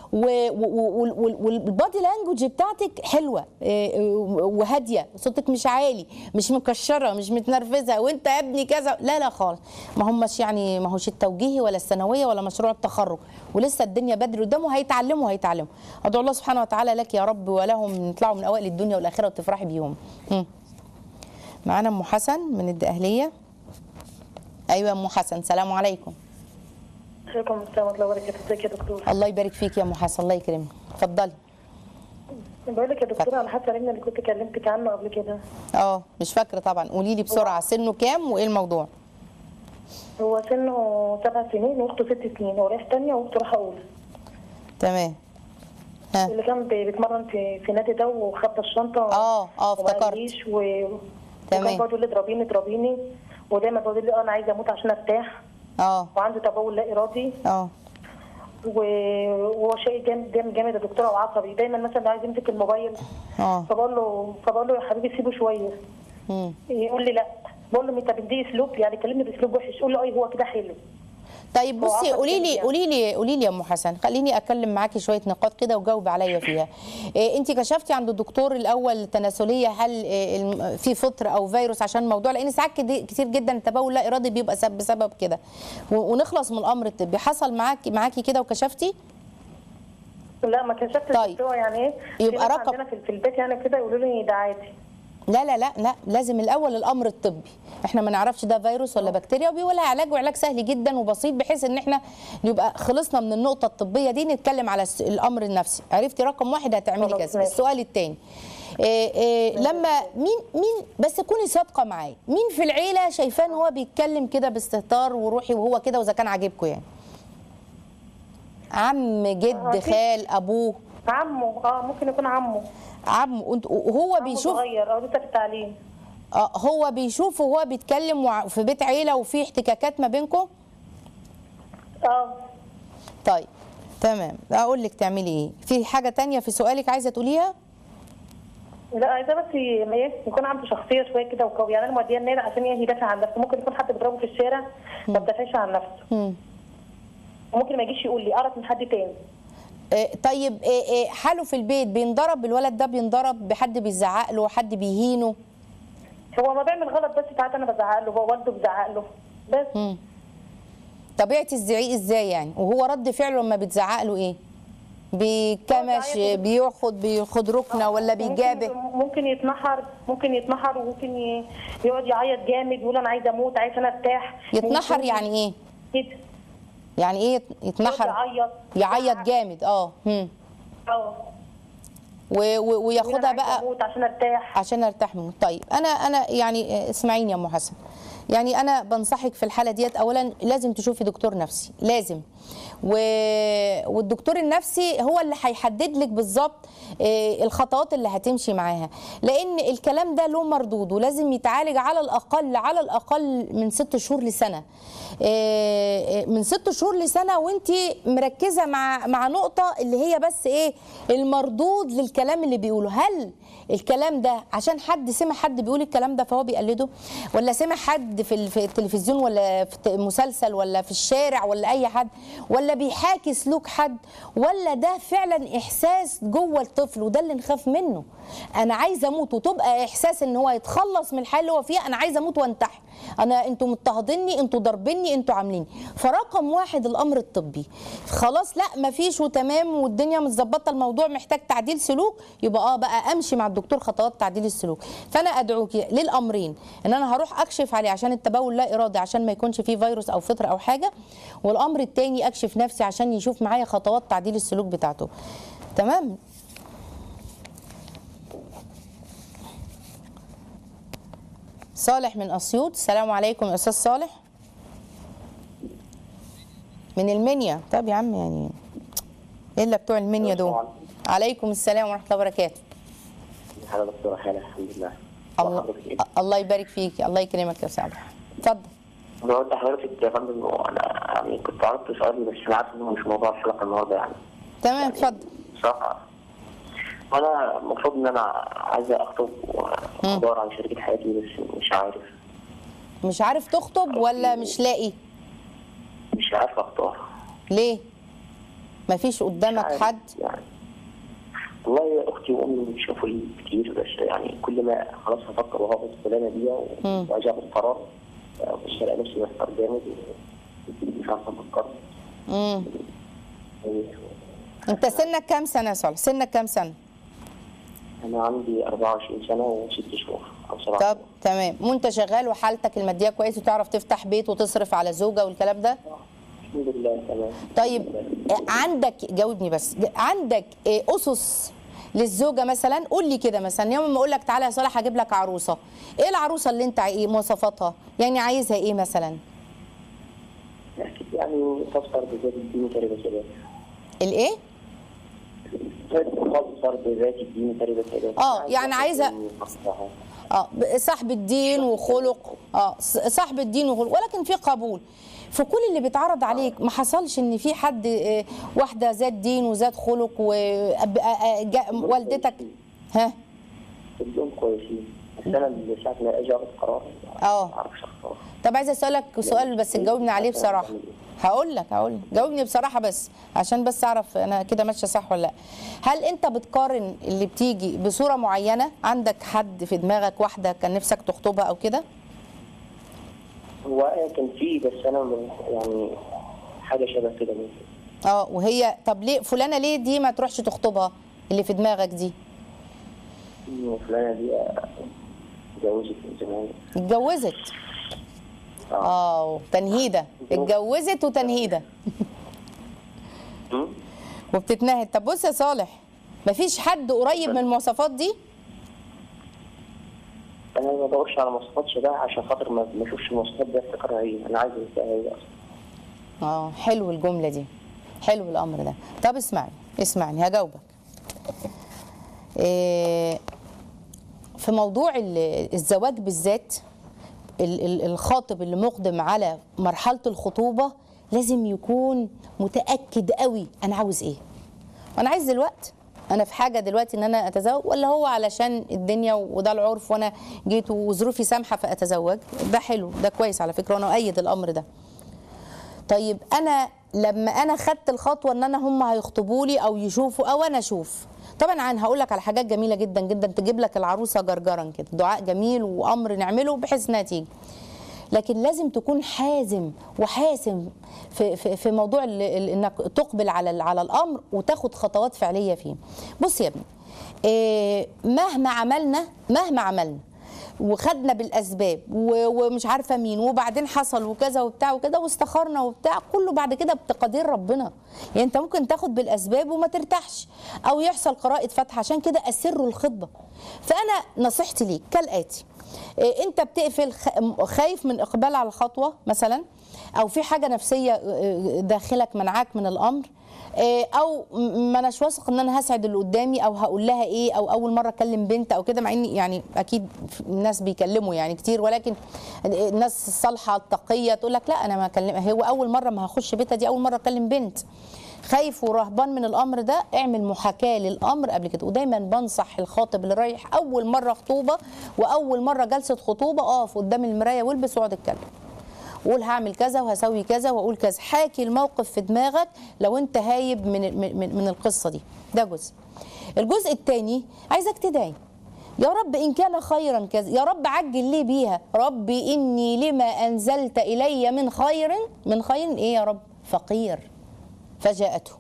و- و- و- وال- والبادي لانجوج بتاعتك حلوه إيه، وهاديه صوتك مش عالي مش مكشره مش متنرفزه وانت يا ابني كذا لا لا خالص ما همش يعني ما هوش التوجيهي ولا الثانويه ولا مشروع التخرج ولسه الدنيا بدري قدامه هيتعلموا هيتعلموا ادعو الله سبحانه وتعالى لك يا رب ولهم يطلعوا من اوائل الدنيا والاخره وتفرحي بيهم مم. معانا ام حسن من الدقهليه ايوه ام حسن سلام عليكم عليكم السلام ورحمه الله وبركاته ازيك يا دكتور الله يبارك فيك يا ام حسن الله يكرمك اتفضلي بقول لك يا دكتور على حسب ابني اللي كنت كلمتك عنه قبل كده اه مش فاكره طبعا قولي لي بسرعه سنه كام وايه الموضوع هو سنه سبع سنين واخته ست سنين هو رايح تانية واخته رايحه اولى تمام ها اللي كان بي- بيتمرن في في نادي ده وخد الشنطه اه اه وما افتكرت قاليش و تمام. وكان برضه يقول لي اضربيني اضربيني ودايما بقول لي انا عايزه اموت عشان ارتاح اه وعنده تبول لا ارادي اه و- وهو شيء جامد جامد جامد يا دكتوره وعصبي دايما مثلا لو عايز يمسك الموبايل اه فبقول له فبقول له يا حبيبي سيبه شويه مم. يقول لي لا بقول له انت بدي اسلوب يعني كلمني باسلوب وحش يقول له اي هو كده حلو طيب هو بصي عصبي قولي لي جدا. قولي لي قولي لي يا ام حسن خليني اتكلم معاكي شويه نقاط كده وجاوب عليا فيها إيه انت كشفتي عند الدكتور الاول التناسليه هل إيه الم- في فطر او فيروس عشان الموضوع لان ساعات كده- كتير جدا التبول لا ارادي بيبقى سب- بسبب كده و- ونخلص من الامر الطبي حصل معاكي معاكي كده وكشفتي لا ما كشفتش طيب. بس هو يعني ايه في يبقى ناس رقم- عندنا في, في البيت يعني كده يقولوا لي ده عادي لا لا لا لا لازم الاول الامر الطبي احنا ما نعرفش ده فيروس ولا بكتيريا وبيقول لها علاج وعلاج سهل جدا وبسيط بحيث ان احنا نبقى خلصنا من النقطه الطبيه دي نتكلم على الس- الامر النفسي عرفتي رقم واحد هتعملي خلاص، كذا ماشي. السؤال الثاني إيه إيه لما مين مين بس كوني صادقه معايا مين في العيله شايفاه ان هو بيتكلم كده باستهتار وروحي وهو كده واذا كان عاجبكم يعني عم جد آه، في- خال ابوه عمه اه ممكن يكون عمه عم وانت- وهو عمه بيشوف صغير اه لسه في التعليم اه هو بيشوف وهو بيتكلم وع- في بيت عيله وفي احتكاكات ما بينكم اه طيب تمام اقول لك تعملي ايه في حاجه تانية في سؤالك عايزه تقوليها لا عايزاه بس ي- ما ي- يكون عنده شخصيه شويه كده وقوي يعني انا موديه النادي عشان يدافع عن نفسه ممكن يكون حد بيضربه في الشارع ما بيدافعش عن نفسه مم. وممكن ما يجيش يقول لي اعرف من حد تاني آه، طيب آه، آه، حاله في البيت بينضرب الولد ده بينضرب بحد بيزعق له حد بيهينه هو ما بيعمل غلط بس ساعات انا بزعق له هو والده بيزعق له بس مم. طبيعه الزعيق ازاي يعني وهو رد فعله لما بتزعق له ايه بيكمش بيعيط. بياخد بياخد ركنه ولا بيجابه ممكن, ممكن يتنحر ممكن يتنحر وممكن ي- يقعد يعيط جامد يقول انا عايز اموت عايز انا ارتاح يتنحر ممكن يعني ايه كده يعني ايه يت- يتنحر يعيط يعيط جامد اه مم. اه و- و- يقول وياخدها أنا عايز بقى اموت عشان ارتاح عشان ارتاح منه طيب انا انا يعني آه، اسمعيني يا ام حسن يعني انا بنصحك في الحاله ديت اولا لازم تشوفي دكتور نفسي لازم و... والدكتور النفسي هو اللي هيحدد لك بالظبط آه، الخطوات اللي هتمشي معاها لان الكلام ده له مردود ولازم يتعالج على الاقل على الاقل من ست شهور لسنه آه، آه، من ست شهور لسنه وانت مركزه مع مع نقطه اللي هي بس ايه المردود للكلام اللي بيقوله هل الكلام ده عشان حد سمع حد بيقول الكلام ده فهو بيقلده ولا سمع حد في ال- في التلفزيون ولا في ت- مسلسل ولا في الشارع ولا اي حد ولا بيحاكي سلوك حد ولا ده فعلا احساس جوه الطفل وده اللي نخاف منه انا عايزه اموت وتبقى احساس ان هو يتخلص من الحال اللي هو فيها انا عايزه اموت وانتحر انا انتوا مضطهديني انتوا ضاربيني انتوا عاملين فرقم واحد الامر الطبي خلاص لا مفيش وتمام والدنيا متظبطه الموضوع محتاج تعديل سلوك يبقى اه بقى امشي مع الدكتور خطوات تعديل السلوك فانا ادعوك للامرين ان انا هروح اكشف عليه عشان التبول لا ارادي عشان ما يكونش فيه فيروس او فطر او حاجه والامر الثاني اكشف نفسي عشان يشوف معايا خطوات تعديل السلوك بتاعته تمام صالح من اسيوط السلام عليكم يا استاذ صالح من المنيا طب يا عم يعني ايه اللي بتوع المنيا دول السلام عليكم السلام ورحمه الله وبركاته حالة دكتورة حالة الحمد لله الله حضرتك إيه؟ الله يبارك فيك الله يكرمك يا صالح اتفضل أنا قلت لحضرتك يا فندم إنه أنا يعني كنت عرضت سؤال بس أنا عارف إنه مش موضوع الحلقة النهاردة يعني تمام اتفضل بصراحة وأنا المفروض إن أنا عايز أخطب وأدور على شريكة حياتي بس مش عارف مش عارف تخطب ولا مش لاقي مش عارف أختار ليه مفيش مش قدامك عارف حد يعني والله أختي وأمي بيشوفوا لي كتير بس يعني كل ما خلاص هفكر وهاخد فلانة دي مم. وأجي آخد قرار مش هلاقي نفسي محتار جامد مش عارف أفكر امم انت سنك كام سنه يا صالح سنك كام سنه أنا عندي 24 سنة وست شهور أو سبعة طب شهور. تمام وانت شغال وحالتك الماديه كويس وتعرف تفتح بيت وتصرف على زوجه والكلام ده الحمد لله تمام طيب آه، عندك جاوبني بس عندك آه، اسس للزوجه مثلا قول لي كده مثلا يوم ما اقول لك تعالى يا صالح هجيب لك عروسه ايه العروسه اللي انت ايه مواصفاتها يعني عايزها ايه مثلا أكيد يعني تفطر بذات الدين تربة ثبات الايه تفطر بذات الدين تربة ثبات آه، يعني عايزة- اه ب- صاحب الدين وخلق اه ص- صاحب الدين وخلق ولكن في قبول في كل اللي بيتعرض عليك ما حصلش ان في حد آه، واحده ذات دين وذات خلق ووالدتك ها كلهم كويسين بس أنا اللي ساعة ما أجي آخد قرار آه. ما أعرفش أختار طب عايزه اسالك سؤال بس تجاوبني عليه بصراحه هقول لك هقول لك جاوبني بصراحه بس عشان بس اعرف انا كده ماشيه صح ولا لا هل انت بتقارن اللي بتيجي بصوره معينه عندك حد في دماغك واحده كان نفسك تخطبها او كده هو آه كان فيه بس أنا من- يعني حاجة شبه كده ممكن اه وهي طب ليه فلانه ليه دي ما تروحش تخطبها اللي في دماغك دي إنه فلانة دي آه، اتجوزت من زمان اتجوزت اه تنهيده اتجوزت وتنهيده م? وبتتنهد طب بص يا صالح مفيش حد قريب من المواصفات دي انا ما بدورش على مواصفات شبه عشان خاطر ما ما اشوفش المواصفات دي افتكرها هي انا عايز انساها هي اصلا اه حلو الجمله دي حلو الامر ده طب اسمعني اسمعني هجاوبك إيه في موضوع ال- الزواج بالذات ال- ال- الخاطب اللي مقدم على مرحله الخطوبه لازم يكون متاكد قوي انا عاوز ايه وانا عايز دلوقتي انا في حاجه دلوقتي ان انا اتزوج ولا هو علشان الدنيا وده العرف وانا جيت وظروفي سامحه فاتزوج ده حلو ده كويس على فكره وانا اؤيد الامر ده طيب انا لما انا خدت الخطوه ان انا هم هيخطبوا لي او يشوفوا او انا اشوف طبعا عن هقول لك على حاجات جميله جدا جدا تجيب لك العروسه جرجرا كده دعاء جميل وامر نعمله بحيث انها تيجي لكن لازم تكون حازم وحاسم في في, في موضوع ال- ال- انك تقبل على ال- على الامر وتاخد خطوات فعليه فيه بص يا ابني إيه مهما عملنا مهما عملنا وخدنا بالاسباب و- ومش عارفه مين وبعدين حصل وكذا وبتاع وكده واستخرنا وبتاع كله بعد كده بتقدير ربنا يعني انت ممكن تاخد بالاسباب وما ترتاحش او يحصل قراءه فتح عشان كده اسروا الخطبه فانا نصيحتي ليك كالاتي إيه، انت بتقفل خ- خايف من اقبال على الخطوه مثلا او في حاجه نفسيه آه، داخلك منعاك من الامر آه، او م- ما اناش واثق ان انا هسعد اللي قدامي او هقول لها ايه او اول مره اكلم بنت او كده مع اني يعني اكيد في الناس بيكلموا يعني كتير ولكن الناس الصالحه التقيه تقول لك لا انا ما اكلم هو اول مره ما هخش بيتها دي اول مره اكلم بنت خايف ورهبان من الامر ده اعمل محاكاه للامر قبل كده ودايما بنصح الخاطب اللي رايح اول مره خطوبه واول مره جلسه خطوبه اقف قدام المرايه والبس واقعد اتكلم وقول هعمل كذا وهسوي كذا واقول كذا حاكي الموقف في دماغك لو انت هايب من من, من القصه دي ده جزء الجزء الثاني عايزك تدعي يا رب ان كان خيرا كذا يا رب عجل لي بيها رب اني لما انزلت الي من خير من خير ايه يا رب فقير فجاءته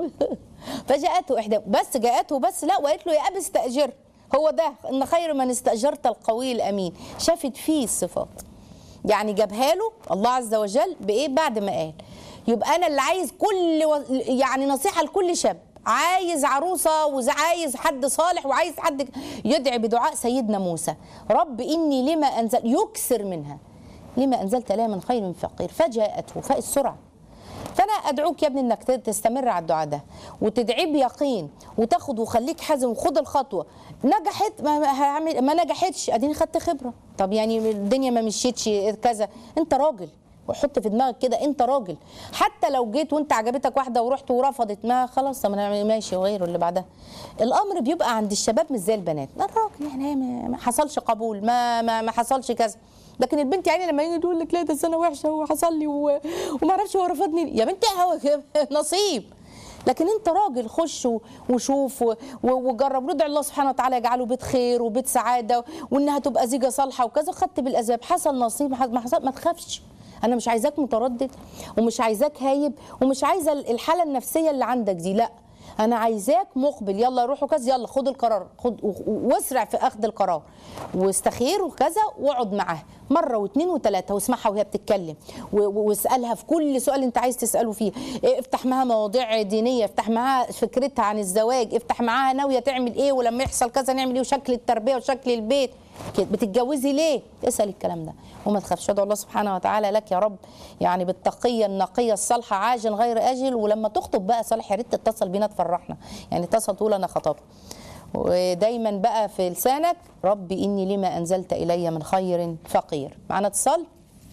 فجاءته احدى بس جاءته بس لا وقالت له يا ابي استاجر هو ده ان خير من استاجرت القوي الامين شافت فيه الصفات يعني جابها له الله عز وجل بايه بعد ما قال يبقى انا اللي عايز كل و... يعني نصيحه لكل شاب عايز عروسه وعايز حد صالح وعايز حد يدعي بدعاء سيدنا موسى رب اني لما انزل يكسر منها لما انزلت لها من خير فقير فجاءته فالسرعه فانا ادعوك يا ابني انك تستمر على الدعاء ده وتدعي بيقين وتاخد وخليك حازم وخد الخطوه نجحت ما, ما, هعمل- ما نجحتش اديني خدت خبره طب يعني الدنيا ما مشيتش كذا انت راجل وحط في دماغك كده انت راجل حتى لو جيت وانت عجبتك واحده ورحت ورفضت ما خلاص طب انا ماشي وغيره اللي بعدها الامر بيبقى عند الشباب مش زي البنات لا الراجل يعني هي ما ما حصلش قبول ما ما, ما حصلش كذا لكن البنت يعني لما يجي تقول لك لا ده السنه وحشه وحصل لي و... وما اعرفش هو رفضني يا بنتي هو نصيب لكن انت راجل خش و- وشوف و- و- وجرب وادعي الله سبحانه وتعالى يجعله بيت خير وبيت سعاده وانها تبقى زيجه صالحه وكذا خدت بالاسباب حصل نصيب ما حصل ما تخافش انا مش عايزاك متردد ومش عايزاك هايب ومش عايزه الحاله النفسيه اللي عندك دي لا انا عايزاك مقبل يلا روح وكذا يلا خد القرار خد و- و- واسرع في اخذ القرار واستخير وكذا واقعد معاها مره واثنين وثلاثه واسمعها وهي بتتكلم و- و- واسالها في كل سؤال انت عايز تساله فيه إيه، افتح معاها مواضيع دينيه افتح معاها فكرتها عن الزواج افتح معاها ناويه تعمل ايه ولما يحصل كذا نعمل ايه وشكل التربيه وشكل البيت كده بتتجوزي ليه اسال الكلام ده وما تخافش ادعو الله سبحانه وتعالى لك يا رب يعني بالتقيه النقيه الصالحه عاجل غير اجل ولما تخطب بقى صالح يا ريت تتصل بينا تفرحنا يعني اتصل تقول انا خطبت ودايما بقى في لسانك رب اني لما انزلت الي من خير فقير معانا اتصال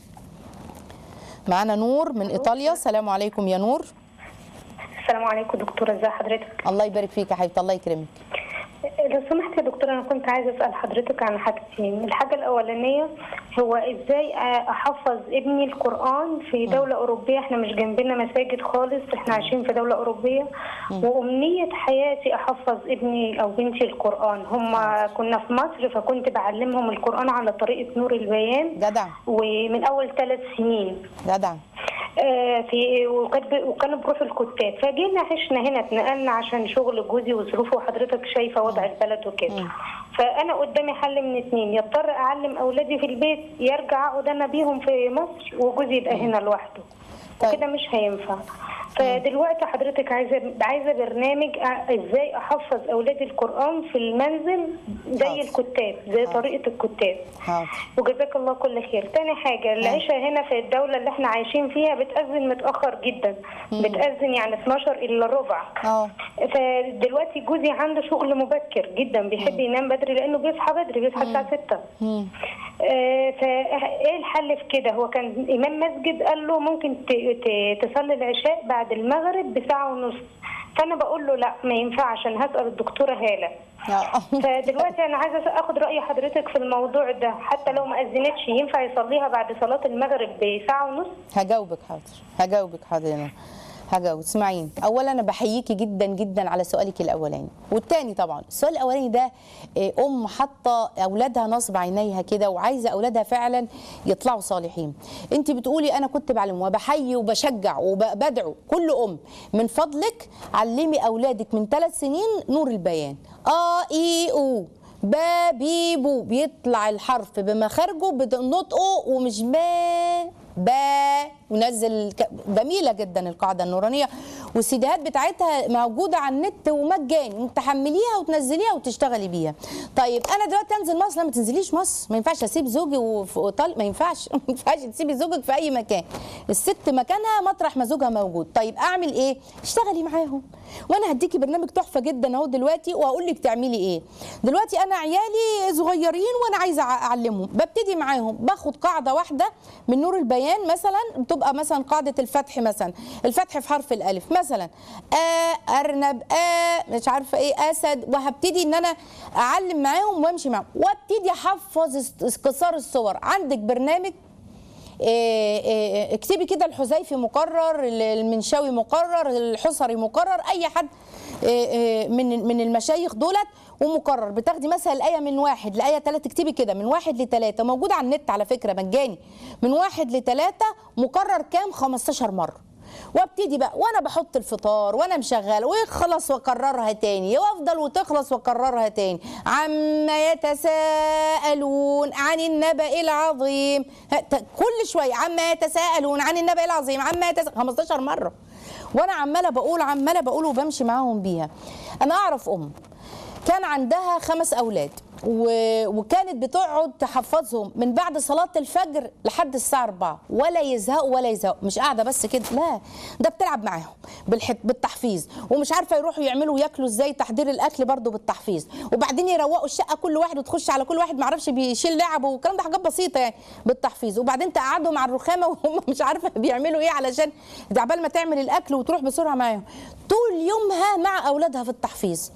معانا نور من ايطاليا السلام عليكم يا نور السلام عليكم دكتورة ازي حضرتك الله يبارك فيك يا حبيبتي الله يكرمك لو سمحت يا دكتورة انا كنت عايزة اسأل حضرتك عن حاجتين الحاجة الاولانية هو ازاي احفظ ابني القرآن في دولة اوروبية احنا مش جنبنا مساجد خالص احنا عايشين في دولة اوروبية وامنية حياتي احفظ ابني او بنتي القرآن هم كنا في مصر فكنت بعلمهم القرآن على طريقة نور البيان جدع ومن اول ثلاث سنين جدع آه، في وكانت ب- وكانوا بروحوا الكتاب فجينا عشنا هنا اتنقلنا عشان شغل جوزي وظروفه وحضرتك شايفه وضع البلد وكده فانا قدامي حل من اتنين يضطر اعلم اولادي في البيت يرجع اقعد انا بيهم في مصر وجوزي يبقى هنا لوحده طيب. وكده مش هينفع فدلوقتي حضرتك عايزه عايزه برنامج أ- ازاي احفظ اولادي القران في المنزل زي حاضر. الكتاب زي حاضر. طريقه الكتاب حاضر وجزاك الله كل خير تاني حاجة العشاء هنا في الدولة اللي احنا عايشين فيها بتأذن متأخر جدا بتأذن يعني 12 إلا ربع اه فدلوقتي جوزي عنده شغل مبكر جدا بيحب ينام بدري لأنه بيصحى بدري بيصحى الساعة 6 مم. آه، فايه الحل في كده هو كان امام مسجد قال له ممكن ت- ت- تصلي العشاء بعد المغرب بساعه ونص فانا بقول له لا ما ينفعش عشان هسال الدكتوره هاله آه. فدلوقتي انا عايزه اخد راي حضرتك في الموضوع ده حتى لو ما اذنتش ينفع يصليها بعد صلاه المغرب بساعه ونص هجاوبك حاضر هجاوبك حاضر يا نور. هجاوب اسمعيني اولا انا بحييكي جدا جدا على سؤالك الاولاني والتاني طبعا السؤال الاولاني ده آه، ام حاطه اولادها نصب عينيها كده وعايزه اولادها فعلا يطلعوا صالحين انت بتقولي انا كنت بعلم وبحيي وبشجع وبدعو كل ام من فضلك علمي اولادك من ثلاث سنين نور البيان اه اي او با بي بو بيطلع الحرف بمخارجه بنطقه ومش با با ونزل ك- جميله جدا القاعده النورانيه والسيديهات بتاعتها موجوده على النت ومجاني تحمليها وتنزليها وتشتغلي بيها طيب انا دلوقتي انزل مصر لا ما تنزليش مصر ما ينفعش اسيب زوجي وفي ايطاليا ما ينفعش ما ينفعش تسيبي زوجك في اي مكان الست مكانها مطرح ما زوجها موجود طيب اعمل ايه اشتغلي معاهم وانا هديكي برنامج تحفه جدا اهو دلوقتي وهقول لك تعملي ايه دلوقتي انا عيالي صغيرين وانا عايزه أع- اعلمهم ببتدي معاهم باخد قاعده واحده من نور البيان مثلا بتبقى مثلا قاعده الفتح مثلا الفتح في حرف الالف مثلا آ ارنب آ مش عارفه ايه اسد وهبتدي ان انا اعلم معاهم وامشي معاهم وابتدي احفظ است- قصار الصور عندك برنامج إيه إيه اكتبي كده الحذيفي مقرر المنشاوي مقرر الحصري مقرر اي حد إيه إيه من من المشايخ دولت ومقرر بتاخدي مثلا الايه من واحد لايه ثلاثه تكتبي كده من واحد لثلاثه موجود على النت على فكره مجاني من واحد لثلاثه مقرر كام 15 مره وابتدي بقى وانا بحط الفطار وانا مشغله ويخلص واكررها تاني وافضل وتخلص واكررها تاني عما يتساءلون عن النبأ العظيم ها، ت- كل شويه عما يتساءلون عن النبأ العظيم عما يتساءلون 15 مره وانا عماله بقول عماله بقول وبمشي معاهم بيها انا اعرف ام كان عندها خمس اولاد و... وكانت بتقعد تحفظهم من بعد صلاة الفجر لحد الساعة 4 ولا يزهقوا ولا يزهقوا مش قاعدة بس كده لا ده بتلعب معاهم بالحت... بالتحفيظ ومش عارفة يروحوا يعملوا ياكلوا ازاي تحضير الأكل برضو بالتحفيظ وبعدين يروقوا الشقة كل واحد وتخش على كل واحد معرفش بيشيل لعبه والكلام ده حاجات بسيطة يعني بالتحفيظ وبعدين تقعدهم على الرخامة وهم مش عارفة بيعملوا ايه علشان ده عبال ما تعمل الأكل وتروح بسرعة معاهم طول يومها مع أولادها في التحفيظ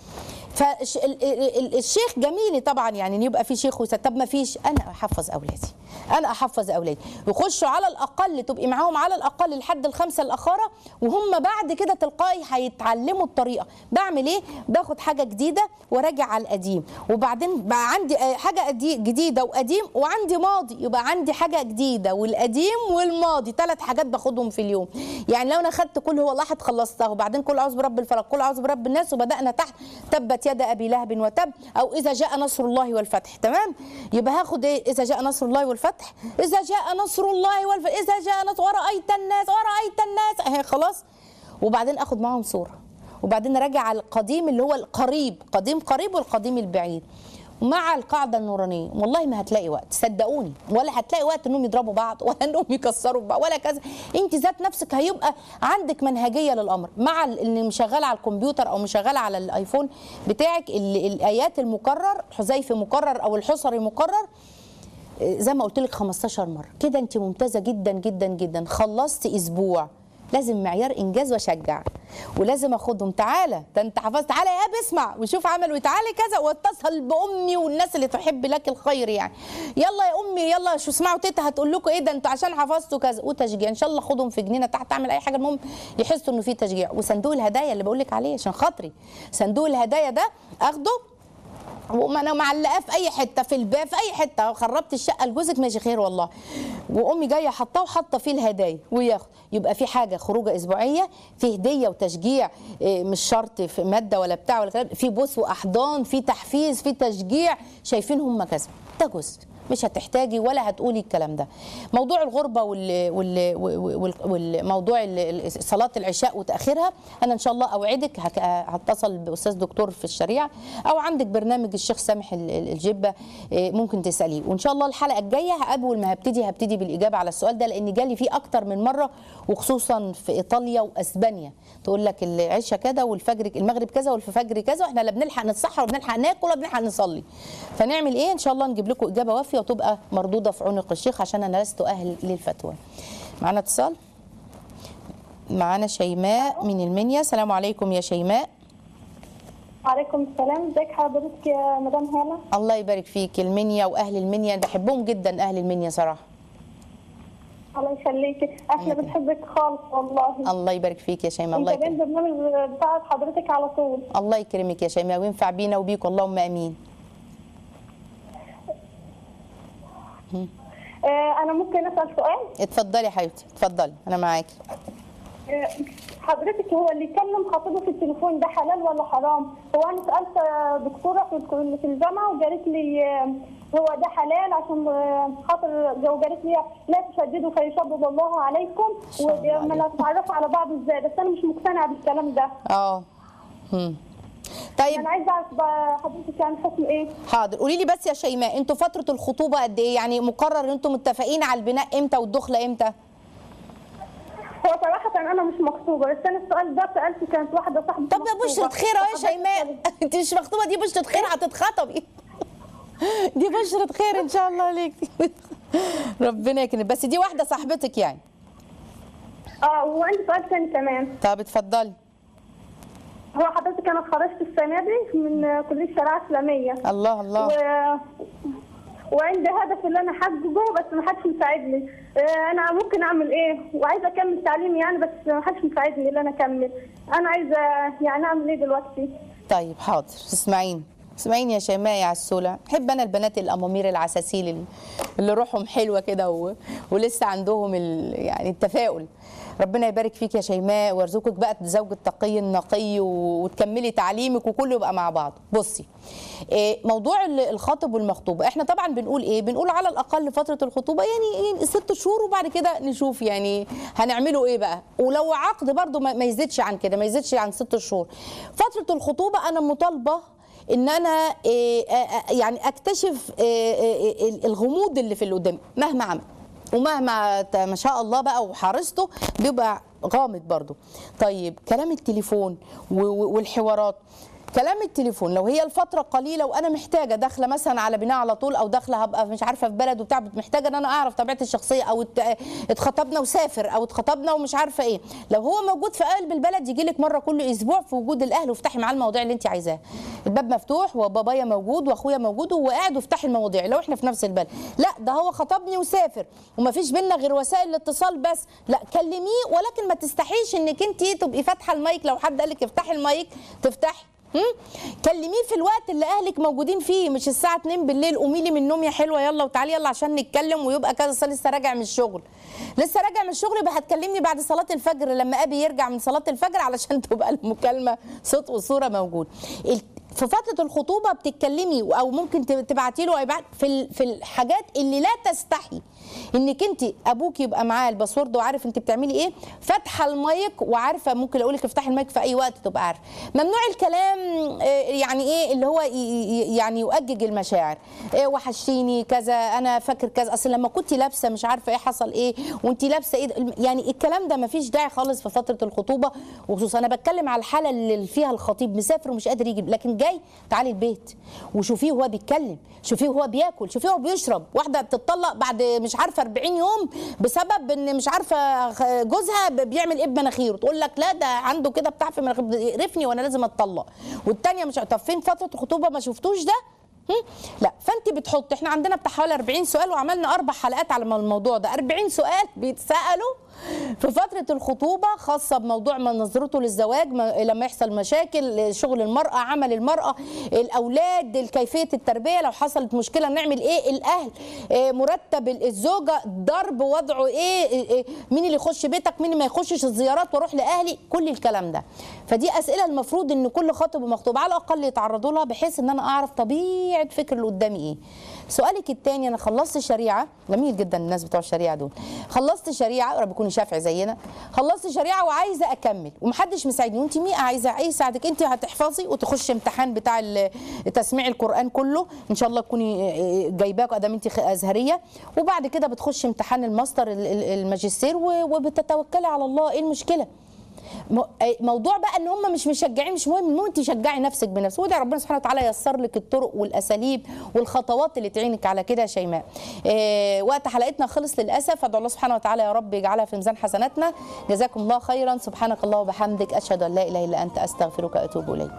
فالشيخ جميل طبعا يعني ان يبقى في شيخ وست طب ما فيش انا احفظ اولادي انا احفظ اولادي يخشوا على الاقل تبقي معاهم على الاقل لحد الخمسه الاخره وهم بعد كده تلقائي هيتعلموا الطريقه بعمل ايه باخد حاجه جديده وراجع على القديم وبعدين بقى عندي آه، حاجه قدي- جديده وقديم وعندي ماضي يبقى عندي حاجه جديده والقديم والماضي ثلاث حاجات باخدهم في اليوم يعني لو انا خدت كل هو الله احد خلصتها وبعدين كل اعوذ برب الفلق كل اعوذ برب الناس وبدانا تحت تبت يد ابي لهب وتب او اذا جاء نصر الله والفتح تمام يبقى هاخد ايه اذا جاء نصر الله والفتح اذا جاء نصر الله والفتح اذا جاء نصر ورايت الناس ورايت الناس اهي خلاص وبعدين اخد معاهم صوره وبعدين راجع على القديم اللي هو القريب قديم قريب والقديم البعيد مع القاعده النورانيه والله ما هتلاقي وقت صدقوني ولا هتلاقي وقت انهم يضربوا بعض ولا انهم يكسروا بعض ولا كذا انت ذات نفسك هيبقى عندك منهجيه للامر مع ال- اللي مشغله على الكمبيوتر او مشغله على الايفون بتاعك ال- الايات المكرر حذيفي مكرر او الحصري مكرر زي ما قلت لك 15 مره كده انت ممتازه جدا جدا جدا خلصت اسبوع لازم معيار انجاز واشجع ولازم اخدهم تعالى ده انت حفظت تعالى يا اب اسمع وشوف عملوا إيه، تعالى كذا واتصل بامي والناس اللي تحب لك الخير يعني يلا يا امي يلا شو اسمعوا تيتا هتقول لكم ايه ده انتوا عشان حفظتوا كذا وتشجيع ان شاء الله خدهم في جنينه تحت اعمل اي حاجه المهم يحسوا انه في تشجيع وصندوق الهدايا اللي بقول لك عليه عشان خاطري صندوق الهدايا ده اخده وما انا معلقاه في اي حته في الباب في اي حته خربت الشقه لجوزك ماشي خير والله وامي جايه حطاه وحاطه فيه الهدايا وياخد يبقى في حاجه خروجه اسبوعيه في هديه وتشجيع إيه، مش شرط في ماده ولا بتاع ولا كلام في بوس واحضان في تحفيز في تشجيع شايفين هم كذا ده جزء مش هتحتاجي ولا هتقولي الكلام ده موضوع الغربه وال وال وال- والموضوع ال- ال- صلاه العشاء وتاخيرها انا ان شاء الله اوعدك هك- هتصل باستاذ دكتور في الشريعه او عندك برنامج الشيخ سامح ال- ال- الجبه إيه، ممكن تساليه وان شاء الله الحلقه الجايه اول ما هبتدي هبتدي بالاجابه على السؤال ده لان جالي فيه اكتر من مره وخصوصا في ايطاليا واسبانيا تقول لك العشاء كذا والفجر المغرب كذا والفجر كذا واحنا لا بنلحق نتسحر ولا بنلحق ناكل ولا بنلحق نصلي فنعمل ايه ان شاء الله نجيب لكم اجابه وافيه وتبقى مردوده في عنق الشيخ عشان انا لست اهل للفتوى معانا اتصال معانا شيماء من المنيا السلام عليكم يا شيماء وعليكم السلام ازيك حضرتك يا مدام هاله الله يبارك فيك المنيا واهل المنيا بحبهم جدا اهل المنيا صراحه الله يخليكي احنا بنحبك خالص والله الله يبارك فيك يا شيماء الله انت بين يكرمك برنامج بتاع حضرتك على طول الله يكرمك يا شيماء وينفع بينا وبيك اللهم امين آه انا ممكن اسال سؤال اتفضلي يا حبيبتي اتفضلي انا معاكي آه، حضرتك هو اللي يكلم خطيبه في التليفون ده حلال ولا حرام؟ هو انا سالت آه، دكتوره في الك- في الجامعه وقالت لي آه، هو ده حلال عشان آه، خاطر وقالت لي لا تشددوا فيشدد الله عليكم شاء الله ولما لا تتعرفوا على بعض ازاي بس انا مش مقتنعه بالكلام ده اه هم. طيب انا عايزه اعرف بقى حضرتك يعني حكم ايه؟ حاضر قولي لي بس يا شيماء انتوا فتره الخطوبه قد ايه يعني مقرر ان انتوا متفقين على البناء امتى والدخله امتى هو صراحه انا مش مخطوبه بس انا السؤال ده سالته كانت واحده صاحبتي طب يا بشرة خير اهو يا شيماء انت مش مخطوبه دي بشرة خير هتتخطبي دي بشرة خير ان شاء الله عليك ربنا يكرمك بس دي واحده صاحبتك يعني اه وعندي سؤال ثاني كمان طب اتفضلي هو حضرتك انا اتخرجت السنه دي من كليه الشريعه الاسلاميه الله الله و... وعندي هدف اللي انا حققه بس ما حدش مساعدني آه، انا ممكن اعمل ايه وعايزه اكمل تعليمي يعني بس ما حدش مساعدني ان انا اكمل انا عايزه يعني اعمل ايه دلوقتي طيب حاضر اسمعيني اسمعيني يا شيماء يا عسوله بحب انا البنات الامامير العساسيل اللي- اللي روحهم حلوه كده و... ولسه عندهم ال... يعني التفاؤل ربنا يبارك فيك يا شيماء ويرزقك بقى زوج التقي النقي و... وتكملي تعليمك وكله يبقى مع بعض بصي إيه موضوع ال- الخاطب والمخطوبه احنا طبعا بنقول ايه بنقول على الاقل فتره الخطوبه يعني ايه ست شهور وبعد كده نشوف يعني هنعمله ايه بقى ولو عقد برضو ما ما يزيدش عن كده ما يزيدش عن ست شهور فتره الخطوبه انا مطالبه ان انا إيه، آه، آه، يعني اكتشف إيه، إيه، إيه، الغموض اللي في اللي قدامي مهما عمل ومهما ت- ما شاء الله بقى وحرصته بيبقى غامض برضو طيب كلام التليفون و- و- والحوارات كلام التليفون لو هي الفترة قليلة وأنا محتاجة داخلة مثلا على بناء على طول أو داخلة هبقى مش عارفة في بلد وبتاع محتاجة إن أنا أعرف طبيعتي الشخصية أو ات- اتخطبنا وسافر أو اتخطبنا ومش عارفة إيه لو هو موجود في قلب البلد يجي لك مرة كل أسبوع في وجود الأهل وافتحي معاه المواضيع اللي أنت عايزاها الباب مفتوح وبابايا موجود وأخويا موجود وهو قاعد وافتحي المواضيع لو إحنا في نفس البلد لا ده هو خطبني وسافر ومفيش بينا غير وسائل الاتصال بس لا كلميه ولكن ما تستحيش انك انت تبقي فاتحه المايك لو حد قال لك افتحي المايك تفتحي هم؟ كلميه في الوقت اللي اهلك موجودين فيه مش الساعه 2 بالليل قومي لي من النوم يا حلوه يلا وتعالي يلا عشان نتكلم ويبقى كذا أصل لسه راجع من الشغل لسه راجع من الشغل يبقى هتكلمني بعد صلاه الفجر لما ابي يرجع من صلاه الفجر علشان تبقى المكالمه صوت وصوره موجود ال- في فتره الخطوبه بتتكلمي او ممكن تبعتي له يبعت في ال- في الحاجات اللي لا تستحي انك انت ابوك يبقى معاه الباسورد وعارف انت بتعملي ايه فاتحه المايك وعارفه ممكن اقول لك افتحي المايك في اي وقت تبقى عارفه ممنوع الكلام آه، يعني ايه اللي هو ي- ي- يعني يؤجج المشاعر إيه وحشتيني كذا انا فاكر كذا اصل لما كنت لابسه مش عارفه ايه حصل ايه وانت لابسه ايه ده؟ يعني الكلام ده مفيش داعي خالص في فتره الخطوبه وخصوصا انا بتكلم على الحاله اللي فيها الخطيب مسافر ومش قادر يجي لكن جاي تعالي البيت وشوفيه وهو بيتكلم شوفيه وهو بياكل شوفيه وهو بيشرب واحده بتطلق بعد مش عارفه 40 يوم بسبب ان مش عارفه خ- جوزها ب- بيعمل ايه بمناخيره تقول لك لا ده عنده كده بتاع في مناخيره يقرفني وانا لازم اتطلق والتانيه مش طب فين فتره الخطوبه ما شفتوش ده هم؟ لا فانت بتحط احنا عندنا بتاع حوالي 40 سؤال وعملنا اربع حلقات على الموضوع ده 40 سؤال بيتسالوا في فترة الخطوبة خاصة بموضوع ما نظرته للزواج ما لما يحصل مشاكل شغل المرأة عمل المرأة الأولاد كيفية التربية لو حصلت مشكلة نعمل إيه الأهل إيه مرتب الزوجة ضرب وضعه إيه, إيه إيه، مين اللي يخش بيتك مين اللي ما يخشش الزيارات واروح لأهلي كل الكلام ده فدي أسئلة المفروض إن كل خاطب ومخطوب على الأقل يتعرضوا لها بحيث إن أنا أعرف طبيعة فكر اللي قدامي إيه سؤالك الثاني انا خلصت شريعه جميل جدا الناس بتوع الشريعه دول خلصت شريعه رب يكون شافعي زينا خلصت شريعه وعايزه اكمل ومحدش مساعدني وانت مين عايزه ايه يساعدك انت هتحفظي وتخشي امتحان بتاع ال- تسميع القران كله ان شاء الله تكوني جايباه ادام انت ازهريه وبعد كده بتخشي امتحان الماستر ال- ال- الماجستير و- وبتتوكلي على الله ايه المشكله مو- أي- موضوع بقى ان هم مش مشجعين مش مهم المهم انت شجعي نفسك بنفسك وده ربنا سبحانه وتعالى ييسر لك الطرق والاساليب والخطوات اللي تعينك على كده يا شيماء إيه وقت حلقتنا خلص للاسف ادعو الله سبحانه وتعالى يا رب يجعلها في ميزان حسناتنا جزاكم الله خيرا سبحانك الله وبحمدك اشهد ان لا اله الا انت استغفرك واتوب اليك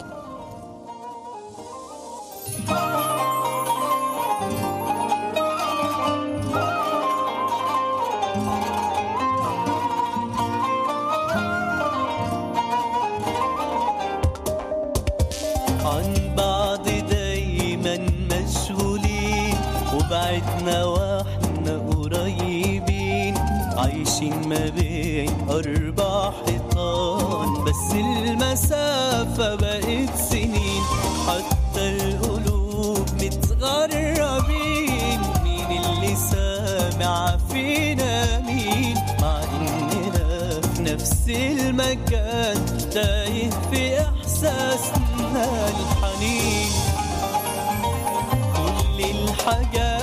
عن بعض دايما مشغولين وبعدنا واحنا قريبين عايشين ما بين أربع حيطان بس المسافة بقت سنين حتى القلوب متغربين مين اللي سامع فينا مين مع إننا في نفس المكان تايه في إحساسنا الحنين كل الحاجات